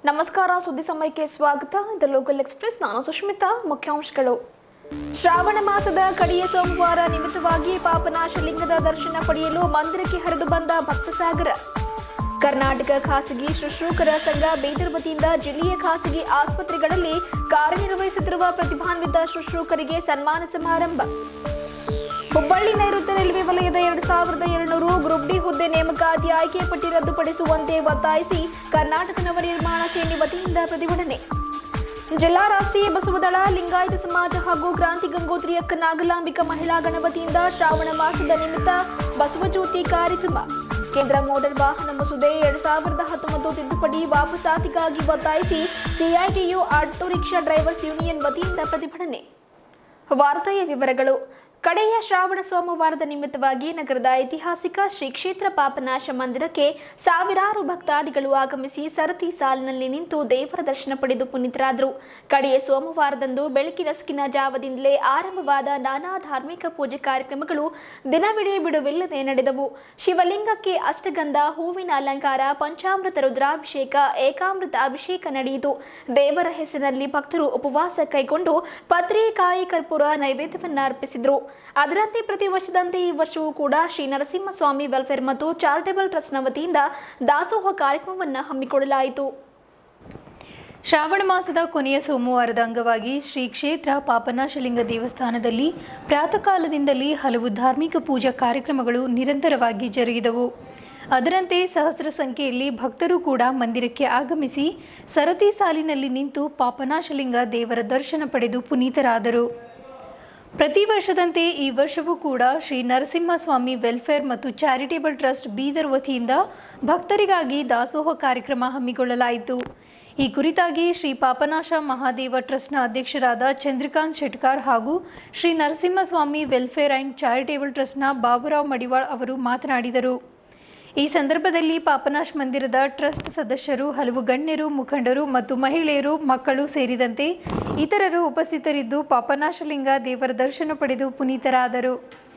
ನಮಸ್ಕಾರ ಸುದ್ದಿ ಸಮಯಕ್ಕೆ ಸ್ವಾಗತ ಇದು ಲೋಕಲ್ ಎಕ್ಸ್ಪ್ರೆಸ್ ನಾನು ಸುಷ್ಮಿತಾ ಮುಖ್ಯಾಂಶಗಳು ಶ್ರಾವಣ ಮಾಸದ ಕಡೆಯ ಸೋಮವಾರ ನಿಮಿತ್ತವಾಗಿ ಪಾಪನಾಶಲಿಂಗದ ದರ್ಶನ ಪಡೆಯಲು ಮಂದಿರಕ್ಕೆ ಹರಿದು ಬಂದ ಭಕ್ತಸಾಗರ ಕರ್ನಾಟಕ ಖಾಸಗಿ ಶುಶ್ರೂಷಕರ ಸಂಘ ಬೇದರ್ ವತಿಯಿಂದ ಜಿಲ್ಲೆಯ ಖಾಸಗಿ ಆಸ್ಪತ್ರೆಗಳಲ್ಲಿ ಕಾರ್ಯನಿರ್ವಹಿಸುತ್ತಿರುವ ಪ್ರತಿಭಾನ್ವಿತ ಶುಶ್ರೂಷಕರಿಗೆ ಸನ್ಮಾನ ಸಮಾರಂಭ ಹುಬ್ಬಳ್ಳಿ ನೈಋತ್ಯ ರೈಲ್ವೆ ವಲಯದ ಎರಡು ಸಾವಿರದ ಏಳುನೂರು ಗ್ರೂಪ್ ಡಿ ಹುದ್ದೆ ನೇಮಕಾತಿ ಆಯ್ಕೆ ಪಟ್ಟಿ ರದ್ದುಪಡಿಸುವಂತೆ ಒತ್ತಾಯಿಸಿ ಕರ್ನಾಟಕ ನವ ನಿರ್ಮಾಣ ಸೇನೆ ವತಿಯಿಂದ ಪ್ರತಿಭಟನೆ ಜಿಲ್ಲಾ ರಾಷ್ಟ್ರೀಯ ಬಸವದಳ ಲಿಂಗಾಯತ ಸಮಾಜ ಹಾಗೂ ಕ್ರಾಂತಿ ಗಂಗೋತ್ರಿ ಅಕ್ಕ ನಾಗಲಾಂಬಿಕ ಮಹಿಳಾ ಗಣಪತಿಯಿಂದ ಶ್ರಾವಣ ಮಾಸದ ನಿಮಿತ್ತ ಬಸವಜ್ಯೋತಿ ಕಾರ್ಯಕ್ರಮ ಕೇಂದ್ರ ಮೋಟಾರ್ ವಾಹನ ಮಸೂದೆ ಎರಡ್ ಸಾವಿರದ ಹತ್ತೊಂಬತ್ತು ತಿದ್ದುಪಡಿ ವಾಪಸಾತಿಗಾಗಿ ಒತ್ತಾಯಿಸಿ CITU auto rickshaw drivers union ವತಿಯಿಂದ ಪ್ರತಿಭಟನೆ ವಾರ್ತೆಯ ವಿವರಗಳು ಕಡೆಯ ಶ್ರಾವಣ ಸೋಮವಾರದ ನಿಮಿತ್ತವಾಗಿ ನಗರದ ಐತಿಹಾಸಿಕ ಶ್ರೀ ಕ್ಷೇತ್ರ ಪಾಪನಾಶ ಮಂದಿರಕ್ಕೆ ಸಾವಿರಾರು ಭಕ್ತಾದಿಗಳು ಆಗಮಿಸಿ ಸರತಿ ಸಾಲಿನಲ್ಲಿ ನಿಂತು ದೇವರ ದರ್ಶನ ಪಡೆದು ಪುನೀತರಾದರು ಕಡೆಯ ಸೋಮವಾರದಂದು ಬೆಳಕಿನ ಸುಕಿನ ಜಾವದಿಂದಲೇ ಆರಂಭವಾದ ನಾನಾ ಧಾರ್ಮಿಕ ಪೂಜೆ ಕಾರ್ಯಕ್ರಮಗಳು ದಿನವಿಡೀ ಬಿಡುವಿಲ್ಲದೆ ನಡೆದವು ಶಿವಲಿಂಗಕ್ಕೆ ಅಷ್ಟಗಂಧ ಹೂವಿನ ಅಲಂಕಾರ ಪಂಚಾಮೃತ ರುದ್ರಾಭಿಷೇಕ ಏಕಾಮೃತ ಅಭಿಷೇಕ ನಡೆಯಿತು ದೇವರ ಹೆಸರಿನಲ್ಲಿ ಭಕ್ತರು ಉಪವಾಸ ಕೈಗೊಂಡು ಪತ್ರಿ ಕಾಯಿ ಕರ್ಪೂರ ನೈವೇದ್ಯವನ್ನ ಅರ್ಪಿಸಿದ್ರು ಅದರಂತೆ ಪ್ರತಿ ವರ್ಷದಂತೆ ಈ ವರ್ಷವೂ ಕೂಡ ಶ್ರೀ ನರಸಿಂಹಸ್ವಾಮಿ ವೆಲ್ಫೇರ್ ಮತ್ತು ಚಾರಿಟೇಬಲ್ ಟ್ರಸ್ಟ್ನ ವತಿಯಿಂದ ದಾಸೋಹ ಕಾರ್ಯಕ್ರಮವನ್ನು ಹಮ್ಮಿಕೊಳ್ಳಲಾಯಿತು ಶ್ರಾವಣ ಮಾಸದ ಕೊನೆಯ ಸೋಮವಾರದ ಅಂಗವಾಗಿ ಶ್ರೀ ಕ್ಷೇತ್ರ ಪಾಪನಾಶಲಿಂಗ ದೇವಸ್ಥಾನದಲ್ಲಿ ಪ್ರಾತಃಕಾಲದಿಂದಲೇ ಹಲವು ಧಾರ್ಮಿಕ ಪೂಜಾ ಕಾರ್ಯಕ್ರಮಗಳು ನಿರಂತರವಾಗಿ ಜರುಗಿದವು ಅದರಂತೆ ಸಹಸ್ರ ಸಂಖ್ಯೆಯಲ್ಲಿ ಭಕ್ತರು ಕೂಡ ಮಂದಿರಕ್ಕೆ ಆಗಮಿಸಿ ಸರತಿ ಸಾಲಿನಲ್ಲಿ ನಿಂತು ಪಾಪನಾಶಲಿಂಗ ದೇವರ ದರ್ಶನ ಪಡೆದು ಪುನೀತರಾದರು ಪ್ರತಿ ವರ್ಷದಂತೆ ಈ ವರ್ಷವೂ ಕೂಡ ಶ್ರೀ ನರಸಿಂಹಸ್ವಾಮಿ ವೆಲ್ಫೇರ್ ಮತ್ತು ಚಾರಿಟೇಬಲ್ ಟ್ರಸ್ಟ್ ಬೀದರ್ ವತಿಯಿಂದ ಭಕ್ತರಿಗಾಗಿ ದಾಸೋಹ ಕಾರ್ಯಕ್ರಮ ಹಮ್ಮಿಕೊಳ್ಳಲಾಯಿತು ಈ ಕುರಿತಾಗಿ ಶ್ರೀ ಪಾಪನಾಶ ಮಹಾದೇವ ಟ್ರಸ್ಟ್ನ ಅಧ್ಯಕ್ಷರಾದ ಚಂದ್ರಕಾಂತ್ ಶೆಟ್ಕಾರ್ ಹಾಗೂ Shri Narasimhaswamy welfare and charitable ಟ್ರಸ್ಟ್ನ ಬಾಬುರಾವ್ ಮಡಿವಾಳ್ ಅವರು ಮಾತನಾಡಿದರು ಈ ಸಂದರ್ಭದಲ್ಲಿ ಪಾಪನಾಶ್ ಮಂದಿರದ ಟ್ರಸ್ಟ್ ಸದಸ್ಯರು ಹಲವು ಗಣ್ಯರು ಮುಖಂಡರು ಮತ್ತು ಮಹಿಳೆಯರು ಮಕ್ಕಳು ಸೇರಿದಂತೆ ಇತರರು ಉಪಸ್ಥಿತರಿದ್ದು ಪಾಪನಾಶಲಿಂಗ ದೇವರ ದರ್ಶನ ಪಡೆದು ಪುನೀತರಾದರು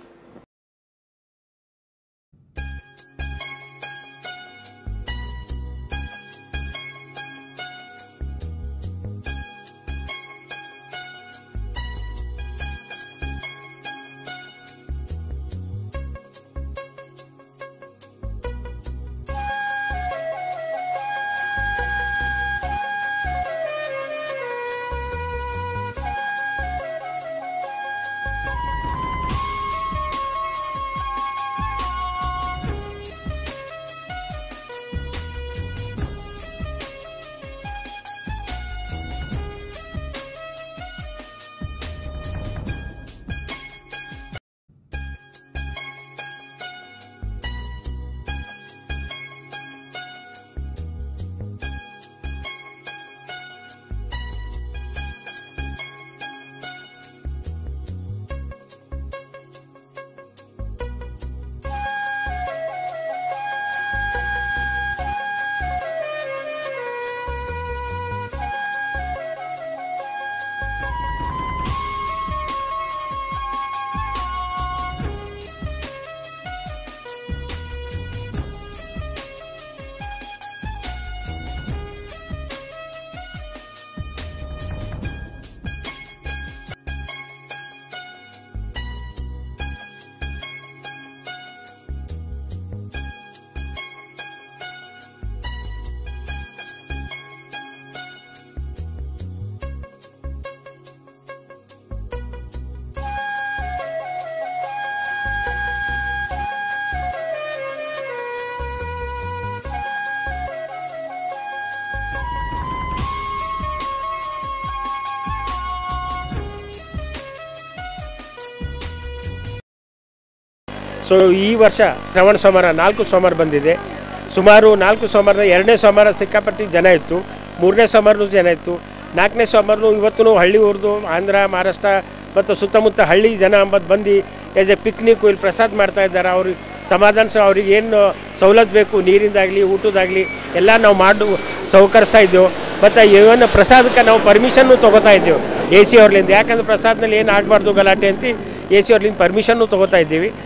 ಸೊ ಈ ವರ್ಷ ಶ್ರವಣ ಸೋಮವಾರ ನಾಲ್ಕು ಸೋಮವಾರ ಬಂದಿದೆ ಸುಮಾರು ನಾಲ್ಕು ಸೋಮವಾರ ಎರಡನೇ ಸೋಮವಾರ ಸಿಕ್ಕಾಪಟ್ಟಿ ಜನ ಇತ್ತು ಮೂರನೇ ಸೋಮವಾರನೂ ಜನ ಇತ್ತು ನಾಲ್ಕನೇ ಸೋಮವಾರನೂ ಇವತ್ತು ಹಳ್ಳಿ ಊರ್ದು ಆಂಧ್ರ ಮಹಾರಾಷ್ಟ್ರ ಮತ್ತು ಸುತ್ತಮುತ್ತ ಹಳ್ಳಿ ಜನ ಅಂಬದು ಬಂದು ಆ್ಯಸ್ ಎ ಪಿಕ್ನಿಕ್ಕು ಇಲ್ಲಿ ಪ್ರಸಾದ ಮಾಡ್ತಾ ಇದ್ದಾರೆ ಅವ್ರಿಗೆ ಸಮಾಧಾನ ಸ ಅವ್ರಿಗೆ ಏನು ಸವಲತ್ತು ಬೇಕು ನೀರಿಂದಾಗಲಿ ಊಟದಾಗಲಿ ಎಲ್ಲ ನಾವು ಮಾಡು ಸಹಕರಿಸ್ತಾ ಇದ್ದೆವು ಮತ್ತು ಇವನ್ ಪ್ರಸಾದಕ್ಕೆ ನಾವು ಪರ್ಮಿಷನ್ನು ತೊಗೋತಾ ಇದ್ದೆವು ಎ ಸಿ ಅವ್ರಲಿಂದ ಯಾಕಂದ್ರೆ ಪ್ರಸಾದದಲ್ಲಿ ಏನು ಆಗಬಾರ್ದು ಗಲಾಟೆ ಅಂತ ಎ ಸಿ ಅವ್ರಲಿಂದ ಪರ್ಮಿಷನ್ನು ತೊಗೋತಾ ಇದ್ದೀವಿ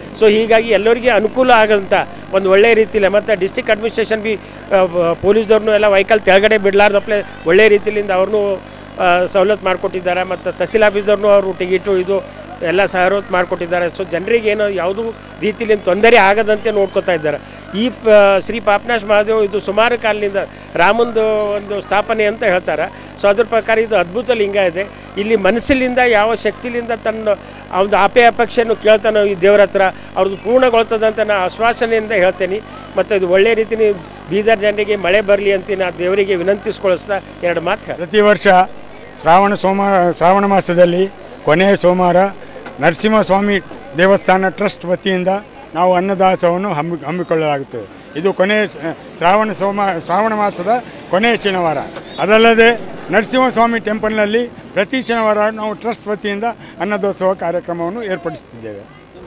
ಸೊ ಹೀಗಾಗಿ ಎಲ್ಲರಿಗೆ ಅನುಕೂಲ ಆಗೋಂಥ ಒಂದು ಒಳ್ಳೆಯ ರೀತಿಯಲ್ಲಿ ಮತ್ತು ಡಿಸ್ಟಿಕ್ ಅಡ್ಮಿನಿಸ್ಟ್ರೇಷನ್ ಬಿ ಪೊಲೀಸ್ದವ್ರನ್ನೂ ಎಲ್ಲ ವೆಹಿಕಲ್ ಕೆಳಗಡೆ ಬಿಡಲಾರ್ದಪ್ಲೆ ಒಳ್ಳೆಯ ರೀತಿಯಿಂದ ಅವ್ರನ್ನೂ ಸವಲತ್ತು ಮಾಡಿಕೊಟ್ಟಿದ್ದಾರೆ ಮತ್ತು ತಹಸೀಲ್ ಆಫೀಸ್ದವ್ರನ್ನೂ ಅವರು ಟಿಕೆಟು ಇದು ಎಲ್ಲ ಸಹರೋತ್ ಮಾಡಿಕೊಟ್ಟಿದ್ದಾರೆ ಸೊ ಜನರಿಗೆ ಏನೋ ಯಾವುದೂ ರೀತಿಯಲ್ಲಿ ತೊಂದರೆ ಆಗದಂತೆ ನೋಡ್ಕೊತಾ ಇದ್ದಾರೆ ಈ ಪ ಶ್ರೀ ಪಾಪನಾಶ್ ಮಹಾದೇವ್ ಇದು ಸುಮಾರು ಕಾಲದಿಂದ ರಾಮಂದು ಒಂದು ಸ್ಥಾಪನೆ ಅಂತ ಹೇಳ್ತಾರೆ ಸೊ ಅದ್ರ ಪ್ರಕಾರ ಇದು ಅದ್ಭುತ ಲಿಂಗ ಇದೆ ಇಲ್ಲಿ ಮನಸ್ಸಿನಿಂದ ಯಾವ ಶಕ್ತಿಲಿಂದ ತನ್ನ ಒಂದು ಆಪೆ ಅಪೇಕ್ಷೆಯನ್ನು ಕೇಳ್ತಾನೋ ಈ ದೇವರ ಹತ್ರ ಅವ್ರದ್ದು ಪೂರ್ಣಗೊಳ್ತದಂತ ನಾನು ಆಶ್ವಾಸನೆಯಿಂದ ಹೇಳ್ತೇನೆ ಮತ್ತು ಇದು ಒಳ್ಳೆಯ ರೀತಿಯಲ್ಲಿ ಬೀದರ್ ಜನರಿಗೆ ಮಳೆ ಬರಲಿ ಅಂತ ನಾ ದೇವರಿಗೆ ವಿನಂತಿಸ್ಕೊಳಿಸ್ತಾ ಎರಡು ಮಾತು ಹೇಳ್ತೀನಿ ಪ್ರತಿ ವರ್ಷ ಶ್ರಾವಣ ಸೋಮವಾರ ಶ್ರಾವಣ ಮಾಸದಲ್ಲಿ ಕೊನೆಯ ಸೋಮವಾರ ನರಸಿಂಹಸ್ವಾಮಿ ದೇವಸ್ಥಾನ ಟ್ರಸ್ಟ್ ವತಿಯಿಂದ ನಾವು ಅನ್ನದಾಸವನ್ನು ಹಮ್ಮಿ ಹಮ್ಮಿಕೊಳ್ಳಲಾಗುತ್ತದೆ ಇದು ಕೊನೆಯ ಶ- ಶ್ರಾವಣ ಸೋಮ ಶ್ರಾವಣ ಮಾಸದ ಕೊನೆಯ ಶನಿವಾರ ಅದಲ್ಲದೆ ನರಸಿಂಹಸ್ವಾಮಿ ಟೆಂಪಲ್ನಲ್ಲಿ ಪ್ರತಿ ಶನಿವಾರ ನಾವು ಟ್ರಸ್ಟ್ ವತಿಯಿಂದ ಅನ್ನದಾಸೋಹ ಕಾರ್ಯಕ್ರಮವನ್ನು ಏರ್ಪಡಿಸುತ್ತಿದ್ದೇವೆ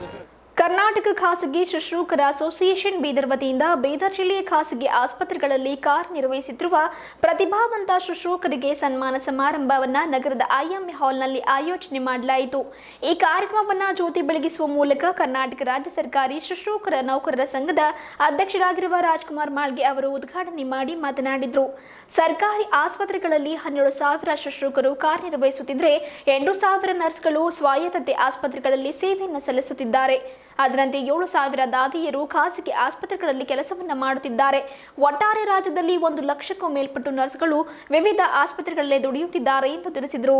ಕರ್ನಾಟಕ ಖಾಸಗಿ ಶುಶ್ರೂಷಕರ ಅಸೋಸಿಯೇಷನ್ ಬೀದರ್ ವತಿಯಿಂದ ಬೀದರ್ ಜಿಲ್ಲೆಯ ಖಾಸಗಿ ಆಸ್ಪತ್ರೆಗಳಲ್ಲಿ ಕಾರ್ಯನಿರ್ವಹಿಸುತ್ತಿರುವ ಪ್ರತಿಭಾವಂತ ಶುಶ್ರೂಷಕರಿಗೆ ಸನ್ಮಾನ ಸಮಾರಂಭವನ್ನ ನಗರದ ಐಎಂಎ ಹಾಲ್ನಲ್ಲಿ ಆಯೋಜನೆ ಮಾಡಲಾಯಿತು ಈ ಕಾರ್ಯಕ್ರಮವನ್ನ ಜ್ಯೋತಿ ಬೆಳಗಿಸುವ ಮೂಲಕ ಕರ್ನಾಟಕ ರಾಜ್ಯ ಸರ್ಕಾರಿ ಶುಶ್ರೂಷಕರ ನೌಕರರ ಸಂಘದ ಅಧ್ಯಕ್ಷರಾಗಿರುವ ರಾಜ್ಕುಮಾರ್ ಮಾಳ್ಗೆ ಅವರು ಉದ್ಘಾಟನೆ ಮಾಡಿ ಮಾತನಾಡಿದರು ಸರ್ಕಾರಿ ಆಸ್ಪತ್ರೆಗಳಲ್ಲಿ ಹನ್ನೆರಡು ಸಾವಿರ ಶುಶ್ರೂಷಕರು ಕಾರ್ಯನಿರ್ವಹಿಸುತ್ತಿದ್ದರೆ ಎಂಟು ಸಾವಿರ ನರ್ಸ್ಗಳು ಸ್ವಾಯತ್ತತೆ ಆಸ್ಪತ್ರೆಗಳಲ್ಲಿ ಸೇವೆಯನ್ನು ಸಲ್ಲಿಸುತ್ತಿದ್ದಾರೆ ಅದರಂತೆ ಏಳು ಸಾವಿರ ದಾದಿಯರು ಖಾಸಗಿ ಆಸ್ಪತ್ರೆಗಳಲ್ಲಿ ಕೆಲಸವನ್ನ ಮಾಡುತ್ತಿದ್ದಾರೆ ಒಟ್ಟಾರೆ ರಾಜ್ಯದಲ್ಲಿ ಒಂದು ಲಕ್ಷಕ್ಕೂ ಮೇಲ್ಪಟ್ಟು ನರ್ಸ್ಗಳು ವಿವಿಧ ಆಸ್ಪತ್ರೆಗಳಲ್ಲಿ ದುಡಿಯುತ್ತಿದ್ದಾರೆ ಎಂದು ತಿಳಿಸಿದರು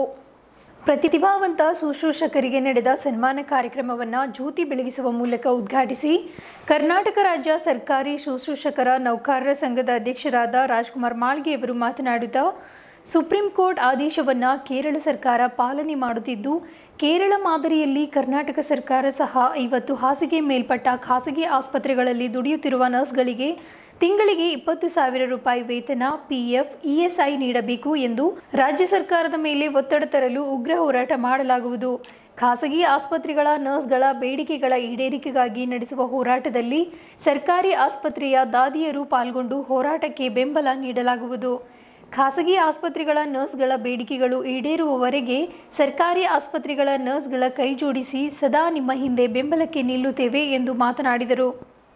ಪ್ರತಿಭಾವಂತ ಶುಶ್ರೂಷಕರಿಗೆ ನಡೆದ ಸನ್ಮಾನ ಕಾರ್ಯಕ್ರಮವನ್ನು ಜ್ಯೋತಿ ಬೆಳಗಿಸುವ ಮೂಲಕ ಉದ್ಘಾಟಿಸಿ ಕರ್ನಾಟಕ ರಾಜ್ಯ ಸರ್ಕಾರಿ ಶುಶ್ರೂಷಕರ ನೌಕರರ ಸಂಘದ ಅಧ್ಯಕ್ಷರಾದ ರಾಜ್ಕುಮಾರ್ ಮಾಳ್ಗೆ ಅವರು ಮಾತನಾಡುತ್ತಾ ಸುಪ್ರೀಂ ಕೋರ್ಟ್ ಆದೇಶವನ್ನು ಕೇರಳ ಸರ್ಕಾರ ಪಾಲನೆ ಮಾಡುತ್ತಿದ್ದು ಕೇರಳ ಮಾದರಿಯಲ್ಲಿ ಕರ್ನಾಟಕ ಸರ್ಕಾರ ಸಹ ಇವತ್ತು ಹಾಸಿಗೆ ಮೇಲ್ಪಟ್ಟ ಖಾಸಗಿ ಆಸ್ಪತ್ರೆಗಳಲ್ಲಿ ದುಡಿಯುತ್ತಿರುವ ನರ್ಸ್ಗಳಿಗೆ ತಿಂಗಳಿಗೆ ಇಪ್ಪತ್ತು ಸಾವಿರ ರೂಪಾಯಿ ವೇತನ ಪಿಎಫ್ ಇಎಸ್ಐ ನೀಡಬೇಕು ಎಂದು ರಾಜ್ಯ ಸರ್ಕಾರದ ಮೇಲೆ ಒತ್ತಡ ತರಲು ಉಗ್ರ ಹೋರಾಟ ಮಾಡಲಾಗುವುದು ಖಾಸಗಿ ಆಸ್ಪತ್ರೆಗಳ ನರ್ಸ್ಗಳ ಬೇಡಿಕೆಗಳ ಈಡೇರಿಕೆಗಾಗಿ ನಡೆಸುವ ಹೋರಾಟದಲ್ಲಿ ಸರ್ಕಾರಿ ಆಸ್ಪತ್ರೆಯ ದಾದಿಯರು ಪಾಲ್ಗೊಂಡು ಹೋರಾಟಕ್ಕೆ ಬೆಂಬಲ ನೀಡಲಾಗುವುದು ಖಾಸಗಿ ಆಸ್ಪತ್ರೆಗಳ ನರ್ಸ್ಗಳ ಬೇಡಿಕೆಗಳು ಈಡೇರುವವರೆಗೆ ಸರ್ಕಾರಿ ಆಸ್ಪತ್ರೆಗಳ ನರ್ಸ್ಗಳ ಕೈ ಜೋಡಿಸಿ ಸದಾ ನಿಮ್ಮ ಹಿಂದೆ ಬೆಂಬಲಕ್ಕೆ ನಿಲ್ಲುತ್ತೇವೆ ಎಂದು ಮಾತನಾಡಿದರು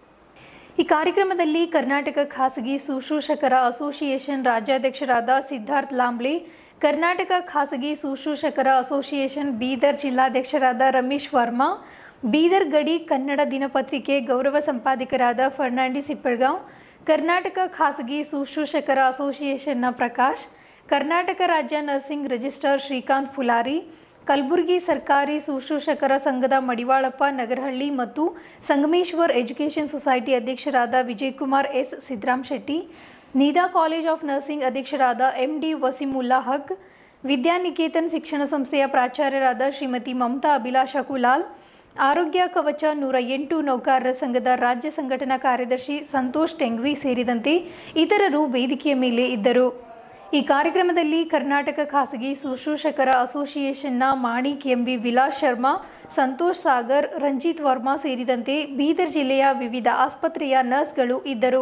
ಈ ಕಾರ್ಯಕ್ರಮದಲ್ಲಿ ಕರ್ನಾಟಕ ಖಾಸಗಿ ಶುಶ್ರೂಷಕರ ಅಸೋಸಿಯೇಷನ್ ರಾಜ್ಯಾಧ್ಯಕ್ಷರಾದ ಸಿದ್ಧಾರ್ಥ್ ಲಾಂಬ್ಳೆ ಕರ್ನಾಟಕ ಖಾಸಗಿ ಶುಶ್ರೂಷಕರ ಅಸೋಸಿಯೇಷನ್ ಬೀದರ್ ಜಿಲ್ಲಾಧ್ಯಕ್ಷರಾದ ರಮೇಶ್ ವರ್ಮಾ ಬೀದರ್ ಗಡಿ ಕನ್ನಡ ದಿನಪತ್ರಿಕೆ ಗೌರವ ಸಂಪಾದಕರಾದ ಫರ್ನಾಂಡಿಸ್ ಇಪ್ಪಳ್ಗಾಂವ್ ಕರ್ನಾಟಕ ಖಾಸಗಿ ಶುಶ್ರೂಷಕರ ಅಸೋಸಿಯೇಷನ್ನ ಪ್ರಕಾಶ್ ಕರ್ನಾಟಕ ರಾಜ್ಯ ನರ್ಸಿಂಗ್ ರಿಜಿಸ್ಟ್ರಾರ್ ಶ್ರೀಕಾಂತ್ ಫುಲಾರಿ ಕಲಬುರಗಿ ಸರ್ಕಾರಿ ಶುಶ್ರೂಷಕರ ಸಂಘದ ಮಡಿವಾಳಪ್ಪ ನಗರಹಳ್ಳಿ ಮತ್ತು ಸಂಗಮೇಶ್ವರ್ ಎಜುಕೇಷನ್ ಸೊಸೈಟಿ ಅಧ್ಯಕ್ಷರಾದ Vijaykumar S Siddaram Shetty Nida college of nursing ಅಧ್ಯಕ್ಷರಾದ ಎಂ ಡಿ ವಸೀಮುಲ್ಲಾ ಹಕ್ ವಿದ್ಯಾನಿಕೇತನ್ ಶಿಕ್ಷಣ ಸಂಸ್ಥೆಯ ಪ್ರಾಚಾರ್ಯರಾದ ಶ್ರೀಮತಿ ಮಮತಾ ಅಭಿಲಾಷ ಕುಲಾಲ್ ಆರೋಗ್ಯ ಕವಚ ನೂರ ಎಂಟು ನೌಕರರ ಸಂಘದ ರಾಜ್ಯ ಸಂಘಟನಾ ಕಾರ್ಯದರ್ಶಿ ಸಂತೋಷ್ ಟೆಂಗ್ವಿ ಸೇರಿದಂತೆ ಇತರರು ವೇದಿಕೆಯ ಮೇಲೆ ಇದ್ದರು ಈ ಕಾರ್ಯಕ್ರಮದಲ್ಲಿ ಕರ್ನಾಟಕ ಖಾಸಗಿ ಶುಶ್ರೂಷಕರ ಅಸೋಸಿಯೇಷನ್ನ ಮಾಣಿಕ್ ಎಂಬಿ ವಿಲಾಸ್ ಶರ್ಮಾ ಸಂತೋಷ್ ಸಾಗರ್ ರಂಜಿತ್ ವರ್ಮಾ ಸೇರಿದಂತೆ ಬೀದರ್ ಜಿಲ್ಲೆಯ ವಿವಿಧ ಆಸ್ಪತ್ರೆಯ ನರ್ಸ್ಗಳು ಇದ್ದರು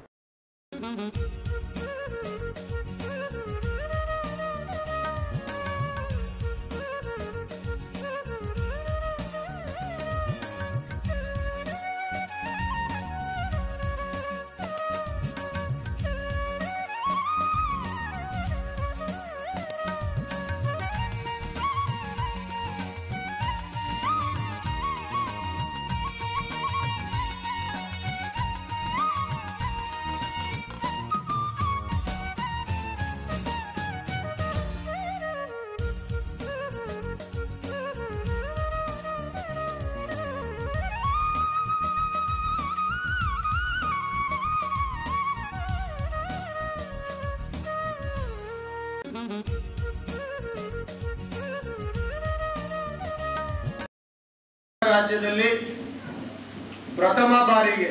ರಾಜ್ಯದಲ್ಲಿ ಪ್ರಥಮ ಬಾರಿಗೆ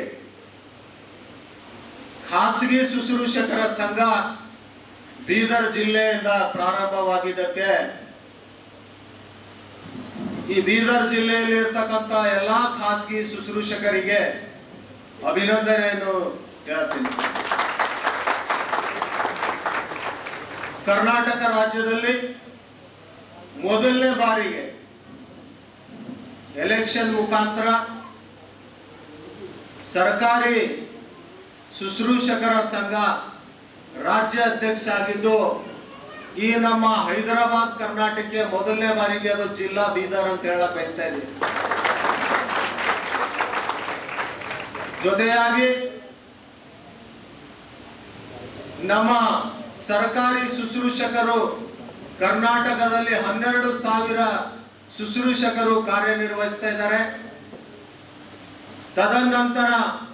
ಖಾಸಗಿ ಶುಶ್ರೂಷಕರ ಸಂಘ ಬೀದರ್ ಜಿಲ್ಲೆಯಿಂದ ಪ್ರಾರಂಭವಾಗಿದ್ದಕ್ಕೆ ಈ ಬೀದರ್ ಜಿಲ್ಲೆಯಲ್ಲಿ ಇರ್ತಕ್ಕಂಥ ಎಲ್ಲಾ ಖಾಸಗಿ ಶುಶ್ರೂಷಕರಿಗೆ ಅಭಿನಂದನೆಯನ್ನು ಹೇಳ್ತೀನಿ ಕರ್ನಾಟಕ ರಾಜ್ಯದಲ್ಲಿ ಮೊದಲನೇ ಬಾರಿಗೆ ಎಲೆಕ್ಷನ್ ಮುಖಾಂತರ ಸರ್ಕಾರಿ ಶುಶ್ರೂಷಕರ ಸಂಘ ರಾಜ್ಯ ಅಧ್ಯಕ್ಷ ಆಗಿದ್ದು ಈ ನಮ್ಮ ಹೈದರಾಬಾದ್ ಕರ್ನಾಟಕಕ್ಕೆ ಮೊದಲನೇ ಬಾರಿಗೆ ಅದು ಜಿಲ್ಲಾ ಬೀದರ್ ಅಂತ ಹೇಳಕ್ ಬಯಸ್ತಾ ಇದ್ದೀನಿ ಜೊತೆಯಾಗಿ ನಮ್ಮ ಸರ್ಕಾರಿ ಶುಶ್ರೂಷಕರು ಕರ್ನಾಟಕದಲ್ಲಿ ಹನ್ನೆರಡು ಸಾವಿರ ಶುಶ್ರೂಷಕರು ಕಾರ್ಯನಿರ್ವಹಿಸ್ತಾ ಇದ್ದಾರೆ ತದನಂತರ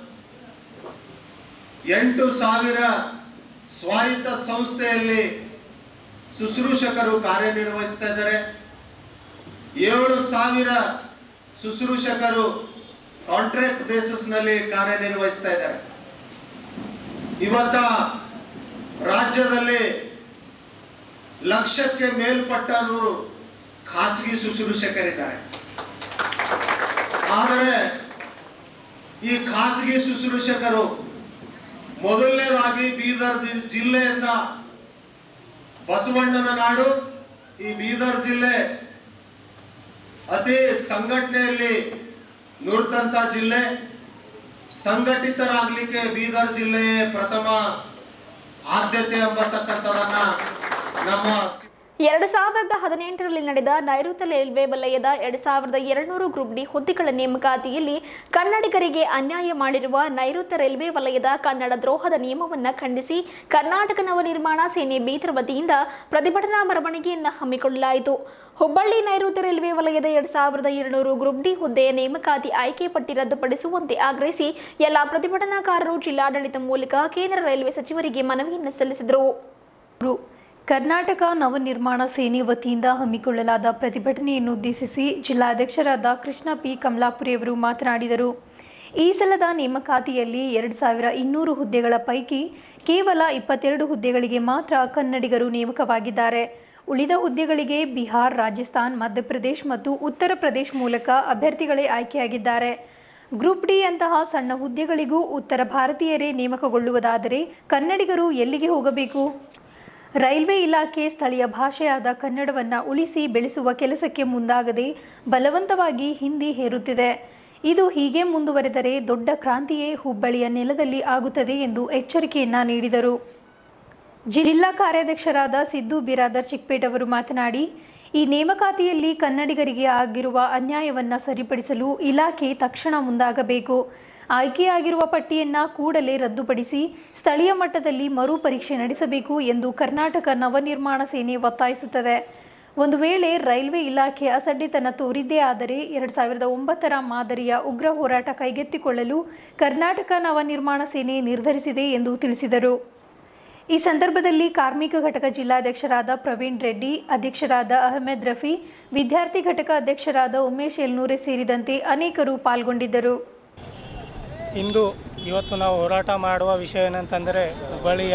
ಎಂಟು ಸಾವಿರ ಸ್ವಾಯತ್ತ ಸಂಸ್ಥೆಯಲ್ಲಿ ಶುಶ್ರೂಷಕರು ಕಾರ್ಯನಿರ್ವಹಿಸ್ತಾ ಇದ್ದಾರೆ ಏಳು ಸಾವಿರ ಶುಶ್ರೂಷಕರು ಕಾಂಟ್ರಾಕ್ಟ್ ಬೇಸಿಸ್ ನಲ್ಲಿ ಕಾರ್ಯನಿರ್ವಹಿಸ್ತಾ ಇದ್ದಾರೆ ಇವತ್ತ ರಾಜ್ಯದಲ್ಲಿ ಲಕ್ಷಕ್ಕೆ ಮೇಲ್ಪಟ್ಟವರು ಖಾಸಗಿ ಶುಶ್ರೂಷಕರಿದ್ದಾರೆ ಆದರೆ ಈ ಖಾಸಗಿ ಶುಶ್ರೂಷಕರು ಮೊದಲನೇದಾಗಿ ಬೀದರ್ ಜಿ- ಜಿಲ್ಲೆಯಿಂದ ಬಸವಣ್ಣನ ನಾಡು ಈ ಬೀದರ್ ಜಿಲ್ಲೆ ಅತಿ ಸಂಘಟನೆಯಲ್ಲಿ ನುರಿತಂತ ಜಿಲ್ಲೆ ಸಂಘಟಿತರಾಗ್ಲಿಕ್ಕೆ ಬೀದರ್ ಜಿಲ್ಲೆಯೇ ಪ್ರಥಮ ಆದ್ಯತೆ ಎಂಬತಕ್ಕಂಥದನ್ನ ನಮ್ಮ ಸಿ- ಎರಡು ಸಾವಿರದ ಹದಿನೆಂಟರಲ್ಲಿ ನಡೆದ ನೈಋತ್ಯ ರೈಲ್ವೆ ವಲಯದ ಎರಡು ಸಾವಿರದ ಎರಡುನೂರು ಗ್ರೂಪ್ ಡಿ ಹುದ್ದೆಗಳ ನೇಮಕಾತಿಯಲ್ಲಿ ಕನ್ನಡಿಗರಿಗೆ ಅನ್ಯಾಯ ಮಾಡಿರುವ ನೈಋತ್ಯ ರೈಲ್ವೆ ವಲಯದ ಕನ್ನಡ ದ್ರೋಹದ ನಿಯಮವನ್ನು ಖಂಡಿಸಿ ಕರ್ನಾಟಕ ನವನಿರ್ಮಾಣ ಸೇನೆ ಬೀದರ್ ವತಿಯಿಂದ ಪ್ರತಿಭಟನಾ ಮೆರವಣಿಗೆಯನ್ನು ಹಮ್ಮಿಕೊಳ್ಳಲಾಯಿತು ಹುಬ್ಬಳ್ಳಿ ನೈಋತ್ಯ ರೈಲ್ವೆ ವಲಯದ ಎರಡು ಸಾವಿರದ ಎರಡುನೂರು ಗ್ರೂಪ್ ಡಿ ಹುದ್ದೆಯ ನೇಮಕಾತಿ ಆಯ್ಕೆ ಪಟ್ಟಿ ರದ್ದುಪಡಿಸುವಂತೆ ಆಗ್ರಹಿಸಿ ಎಲ್ಲ ಪ್ರತಿಭಟನಾಕಾರರು ಜಿಲ್ಲಾಡಳಿತ ಮೂಲಕ ಕೇಂದ್ರ ರೈಲ್ವೆ ಸಚಿವರಿಗೆ ಮನವಿಯನ್ನು ಸಲ್ಲಿಸಿದರು ರು. ಕರ್ನಾಟಕ ನವನಿರ್ಮಾಣ ಸೇನೆ ವತಿಯಿಂದ ಹಮ್ಮಿಕೊಳ್ಳಲಾದ ಪ್ರತಿಭಟನೆಯನ್ನು ಉದ್ದೇಶಿಸಿ ಜಿಲ್ಲಾಧ್ಯಕ್ಷರಾದ ಕೃಷ್ಣ ಪಿ ಕಮಲಾಪುರಿಯವರು ಮಾತನಾಡಿದರು ಈ ಸಲದ ನೇಮಕಾತಿಯಲ್ಲಿ ಎರಡು ಸಾವಿರ ಇನ್ನೂರು ಹುದ್ದೆಗಳ ಪೈಕಿ ಕೇವಲ ಇಪ್ಪತ್ತೆರಡು ಹುದ್ದೆಗಳಿಗೆ ಮಾತ್ರ ಕನ್ನಡಿಗರು ನೇಮಕವಾಗಿದ್ದಾರೆ ಉಳಿದ ಹುದ್ದೆಗಳಿಗೆ ಬಿಹಾರ್ ರಾಜಸ್ಥಾನ್ ಮಧ್ಯಪ್ರದೇಶ್ ಮತ್ತು ಉತ್ತರ ಪ್ರದೇಶ್ ಮೂಲಕ ಅಭ್ಯರ್ಥಿಗಳೇ ಆಯ್ಕೆಯಾಗಿದ್ದಾರೆ ಗ್ರೂಪ್ ಡಿ ಅಂತಹ ಸಣ್ಣ ಹುದ್ದೆಗಳಿಗೂ ಉತ್ತರ ಭಾರತೀಯರೇ ನೇಮಕಗೊಳ್ಳುವುದಾದರೆ ಕನ್ನಡಿಗರು ಎಲ್ಲಿಗೆ ಹೋಗಬೇಕು ರೈಲ್ವೆ ಇಲಾಖೆ ಸ್ಥಳೀಯ ಭಾಷೆಯಾದ ಕನ್ನಡವನ್ನು ಉಳಿಸಿ ಬೆಳೆಸುವ ಕೆಲಸಕ್ಕೆ ಮುಂದಾಗದೆ ಬಲವಂತವಾಗಿ ಹಿಂದಿ ಹೇರುತ್ತಿದೆ ಇದು ಹೀಗೆ ಮುಂದುವರೆದರೆ ದೊಡ್ಡ ಕ್ರಾಂತಿಯೇ ಹುಬ್ಬಳ್ಳಿಯ ನೆಲದಲ್ಲಿ ಆಗುತ್ತದೆ ಎಂದು ಎಚ್ಚರಿಕೆಯನ್ನ ನೀಡಿದರು ಜಿಲ್ಲಾ ಕಾರ್ಯಾಧ್ಯಕ್ಷರಾದ ಸಿದ್ದು ಬಿರಾದರ್ ಚಿಕ್ಪೇಟ್ ಅವರು ಮಾತನಾಡಿ ಈ ನೇಮಕಾತಿಯಲ್ಲಿ ಕನ್ನಡಿಗರಿಗೆ ಆಗಿರುವ ಅನ್ಯಾಯವನ್ನು ಸರಿಪಡಿಸಲು ಇಲಾಖೆ ತಕ್ಷಣ ಮುಂದಾಗಬೇಕು ಆಯ್ಕೆಯಾಗಿರುವ ಪಟ್ಟಿಯನ್ನ ಕೂಡಲೇ ರದ್ದುಪಡಿಸಿ ಸ್ಥಳೀಯ ಮಟ್ಟದಲ್ಲಿ ಮರುಪರೀಕ್ಷೆ ನಡೆಸಬೇಕು ಎಂದು ಕರ್ನಾಟಕ ನವನಿರ್ಮಾಣ ಸೇನೆ ಒತ್ತಾಯಿಸುತ್ತದೆ ಒಂದು ವೇಳೆ ರೈಲ್ವೆ ಇಲಾಖೆ ಅಸಡ್ಡೆತನ ತೋರಿದ್ದೇ ಆದರೆ ಎರಡು ಸಾವಿರದ ಒಂಬತ್ತರ ಮಾದರಿಯ ಉಗ್ರ ಹೋರಾಟ ಕೈಗೆತ್ತಿಕೊಳ್ಳಲು ಕರ್ನಾಟಕ ನವನಿರ್ಮಾಣ ಸೇನೆ ನಿರ್ಧರಿಸಿದೆ ಎಂದು ತಿಳಿಸಿದರು ಈ ಸಂದರ್ಭದಲ್ಲಿ ಕಾರ್ಮಿಕ ಘಟಕ ಜಿಲ್ಲಾಧ್ಯಕ್ಷರಾದ ಪ್ರವೀಣ್ ರೆಡ್ಡಿ ಅಧ್ಯಕ್ಷರಾದ ಅಹಮದ್ ರಫಿ ವಿದ್ಯಾರ್ಥಿ ಘಟಕ ಅಧ್ಯಕ್ಷರಾದ ಉಮೇಶ್ ಎಲ್ನೂರೆ ಸೇರಿದಂತೆ ಅನೇಕರು ಪಾಲ್ಗೊಂಡಿದ್ದರು ಇಂದು ಇವತ್ತು ನಾವು ಹೋರಾಟ ಮಾಡುವ ವಿಷಯ ಏನಂತಂದರೆ ಹುಬ್ಬಳ್ಳಿಯ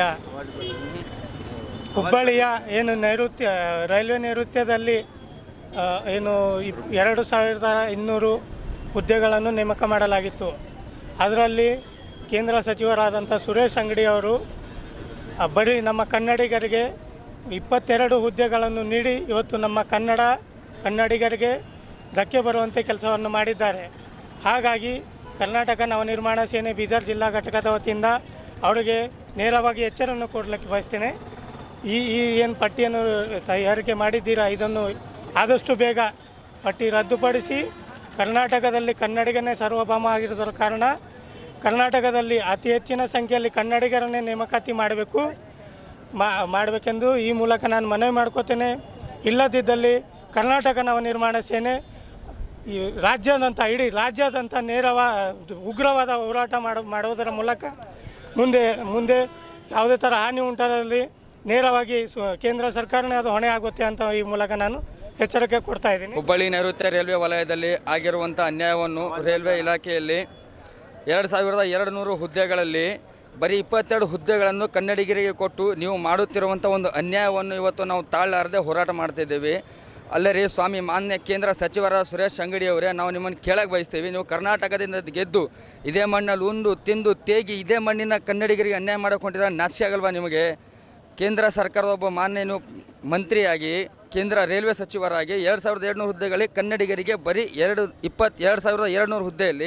ಹುಬ್ಬಳ್ಳಿಯ ಏನು ನೈಋತ್ಯ ರೈಲ್ವೆ ನೈಋತ್ಯದಲ್ಲಿ ಆ, ಏನು ಇಪ್- ಎರಡು ಸಾವಿರದ ಇನ್ನೂರು ಹುದ್ದೆಗಳನ್ನು ನೇಮಕ ಮಾಡಲಾಗಿತ್ತು ಅದರಲ್ಲಿ ಕೇಂದ್ರ ಸಚಿವರಾದಂಥ ಸುರೇಶ್ ಅಂಗಡಿ ಅವರು ಆ, ಬರೀ ನಮ್ಮ ಕನ್ನಡಿಗರಿಗೆ ಇಪ್ಪತ್ತೆರಡು ಹುದ್ದೆಗಳನ್ನು ನೀಡಿ ಇವತ್ತು ನಮ್ಮ ಕನ್ನಡ ಕನ್ನಡಿಗರಿಗೆ ಧಕ್ಕೆ ಬರುವಂತೆ ಕೆಲಸವನ್ನು ಮಾಡಿದ್ದಾರೆ ಹಾಗಾಗಿ ಕರ್ನಾಟಕ ನವನಿರ್ಮಾಣ ಸೇನೆ ಬೀದರ್ ಜಿಲ್ಲಾ ಘಟಕದ ವತಿಯಿಂದ ಅವರಿಗೆ ನೇರವಾಗಿ ಎಚ್ಚರನ್ನು ಕೊಡಲಿಕ್ಕೆ ಬಯಸ್ತೇನೆ ಈ ಈ ಏನು ಪಟ್ಟಿಯನ್ನು ತಯಾರಿಕೆ ಮಾಡಿದ್ದೀರಾ ಇದನ್ನು ಆದಷ್ಟು ಬೇಗ ಪಟ್ಟಿ ರದ್ದುಪಡಿಸಿ ಕರ್ನಾಟಕದಲ್ಲಿ ಕನ್ನಡಿಗನೇ ಸರ್ವಭೌಮ ಆಗಿರೋದ್ರ ಕಾರಣ ಕರ್ನಾಟಕದಲ್ಲಿ ಅತಿ ಹೆಚ್ಚಿನ ಸಂಖ್ಯೆಯಲ್ಲಿ ಕನ್ನಡಿಗರನ್ನೇ ನೇಮಕಾತಿ ಮಾಡಬೇಕು ಮಾ ಮಾಡಬೇಕೆಂದು ಈ ಮೂಲಕ ನಾನು ಮನವಿ ಮಾಡ್ಕೋತೇನೆ ಇಲ್ಲದಿದ್ದಲ್ಲಿ ಕರ್ನಾಟಕ ನವನಿರ್ಮಾಣ ಸೇನೆ ಈ ರಾಜ್ಯಾದ್ಯಂತ ಇಡೀ ರಾಜ್ಯಾದ್ಯಂತ ನೇರವ ಉಗ್ರವಾದ ಹೋರಾಟ ಮಾಡೋ ಮಾಡೋದರ ಮೂಲಕ ಮುಂದೆ ಮುಂದೆ ಯಾವುದೇ ಥರ ಹಾನಿ ಉಂಟಾದಲ್ಲಿ ನೇರವಾಗಿ ಸು- ಕೇಂದ್ರ ಸರ್ಕಾರನೇ ಅದು ಹೊಣೆ ಆಗುತ್ತೆ ಅಂತ ಈ ಮೂಲಕ ನಾನು ಎಚ್ಚರಿಕೆ ಕೊಡ್ತಾ ಇದ್ದೀನಿ ಹುಬ್ಬಳ್ಳಿ ನೈಋತ್ಯ ರೈಲ್ವೆ ವಲಯದಲ್ಲಿ ಆಗಿರುವಂಥ ಅನ್ಯಾಯವನ್ನು ರೈಲ್ವೆ ಇಲಾಖೆಯಲ್ಲಿ ಎರಡು ಸಾವಿರದ ಎರಡು ನೂರು ಹುದ್ದೆಗಳಲ್ಲಿ ಬರೀ ಇಪ್ಪತ್ತೆರಡು ಹುದ್ದೆಗಳನ್ನು ಕನ್ನಡಿಗರಿಗೆ ಕೊಟ್ಟು ನೀವು ಮಾಡುತ್ತಿರುವಂಥ ಒಂದು ಅನ್ಯಾಯವನ್ನು ಇವತ್ತು ನಾವು ತಾಳಲಾರದೆ ಹೋರಾಟ ಮಾಡ್ತಿದ್ದೀವಿ ಅಲ್ಲೇ ರೀ ಸ್ವಾಮಿ ಮಾನ್ಯ ಕೇಂದ್ರ ಸಚಿವರ ಸುರೇಶ್ ಅಂಗಡಿ ಅವರೇ ನಾವು ನಿಮ್ಮನ್ನು ಕೇಳಕ್ಕೆ ಬಯಸ್ತೀವಿ ನೀವು ಕರ್ನಾಟಕದಿಂದ ಗೆದ್ದು ಇದೇ ಮಣ್ಣಲ್ಲಿ ಉಂಡು ತಿಂದು ತೇಗಿ ಇದೇ ಮಣ್ಣಿನ ಕನ್ನಡಿಗರಿಗೆ ಅನ್ಯಾಯ ಮಾಡಕೊಂಡಿದ್ರೆ ನಾಚಿಕೆ ಆಗಲ್ವಾ ನಿಮಗೆ ಕೇಂದ್ರ ಸರ್ಕಾರದ ಒಬ್ಬ ಮಾನ್ಯ ನೀವು ಮಂತ್ರಿಯಾಗಿ ಕೇಂದ್ರ ರೈಲ್ವೆ ಸಚಿವರಾಗಿ ಎರಡು ಸಾವಿರದ ಎರಡುನೂರು ಹುದ್ದೆಗಳಿಗೆ ಕನ್ನಡಿಗರಿಗೆ ಬರೀ ಎರಡು ಇಪ್ಪತ್ತು ಎರಡು ಸಾವಿರದ ಎರಡುನೂರು ಹುದ್ದೆಯಲ್ಲಿ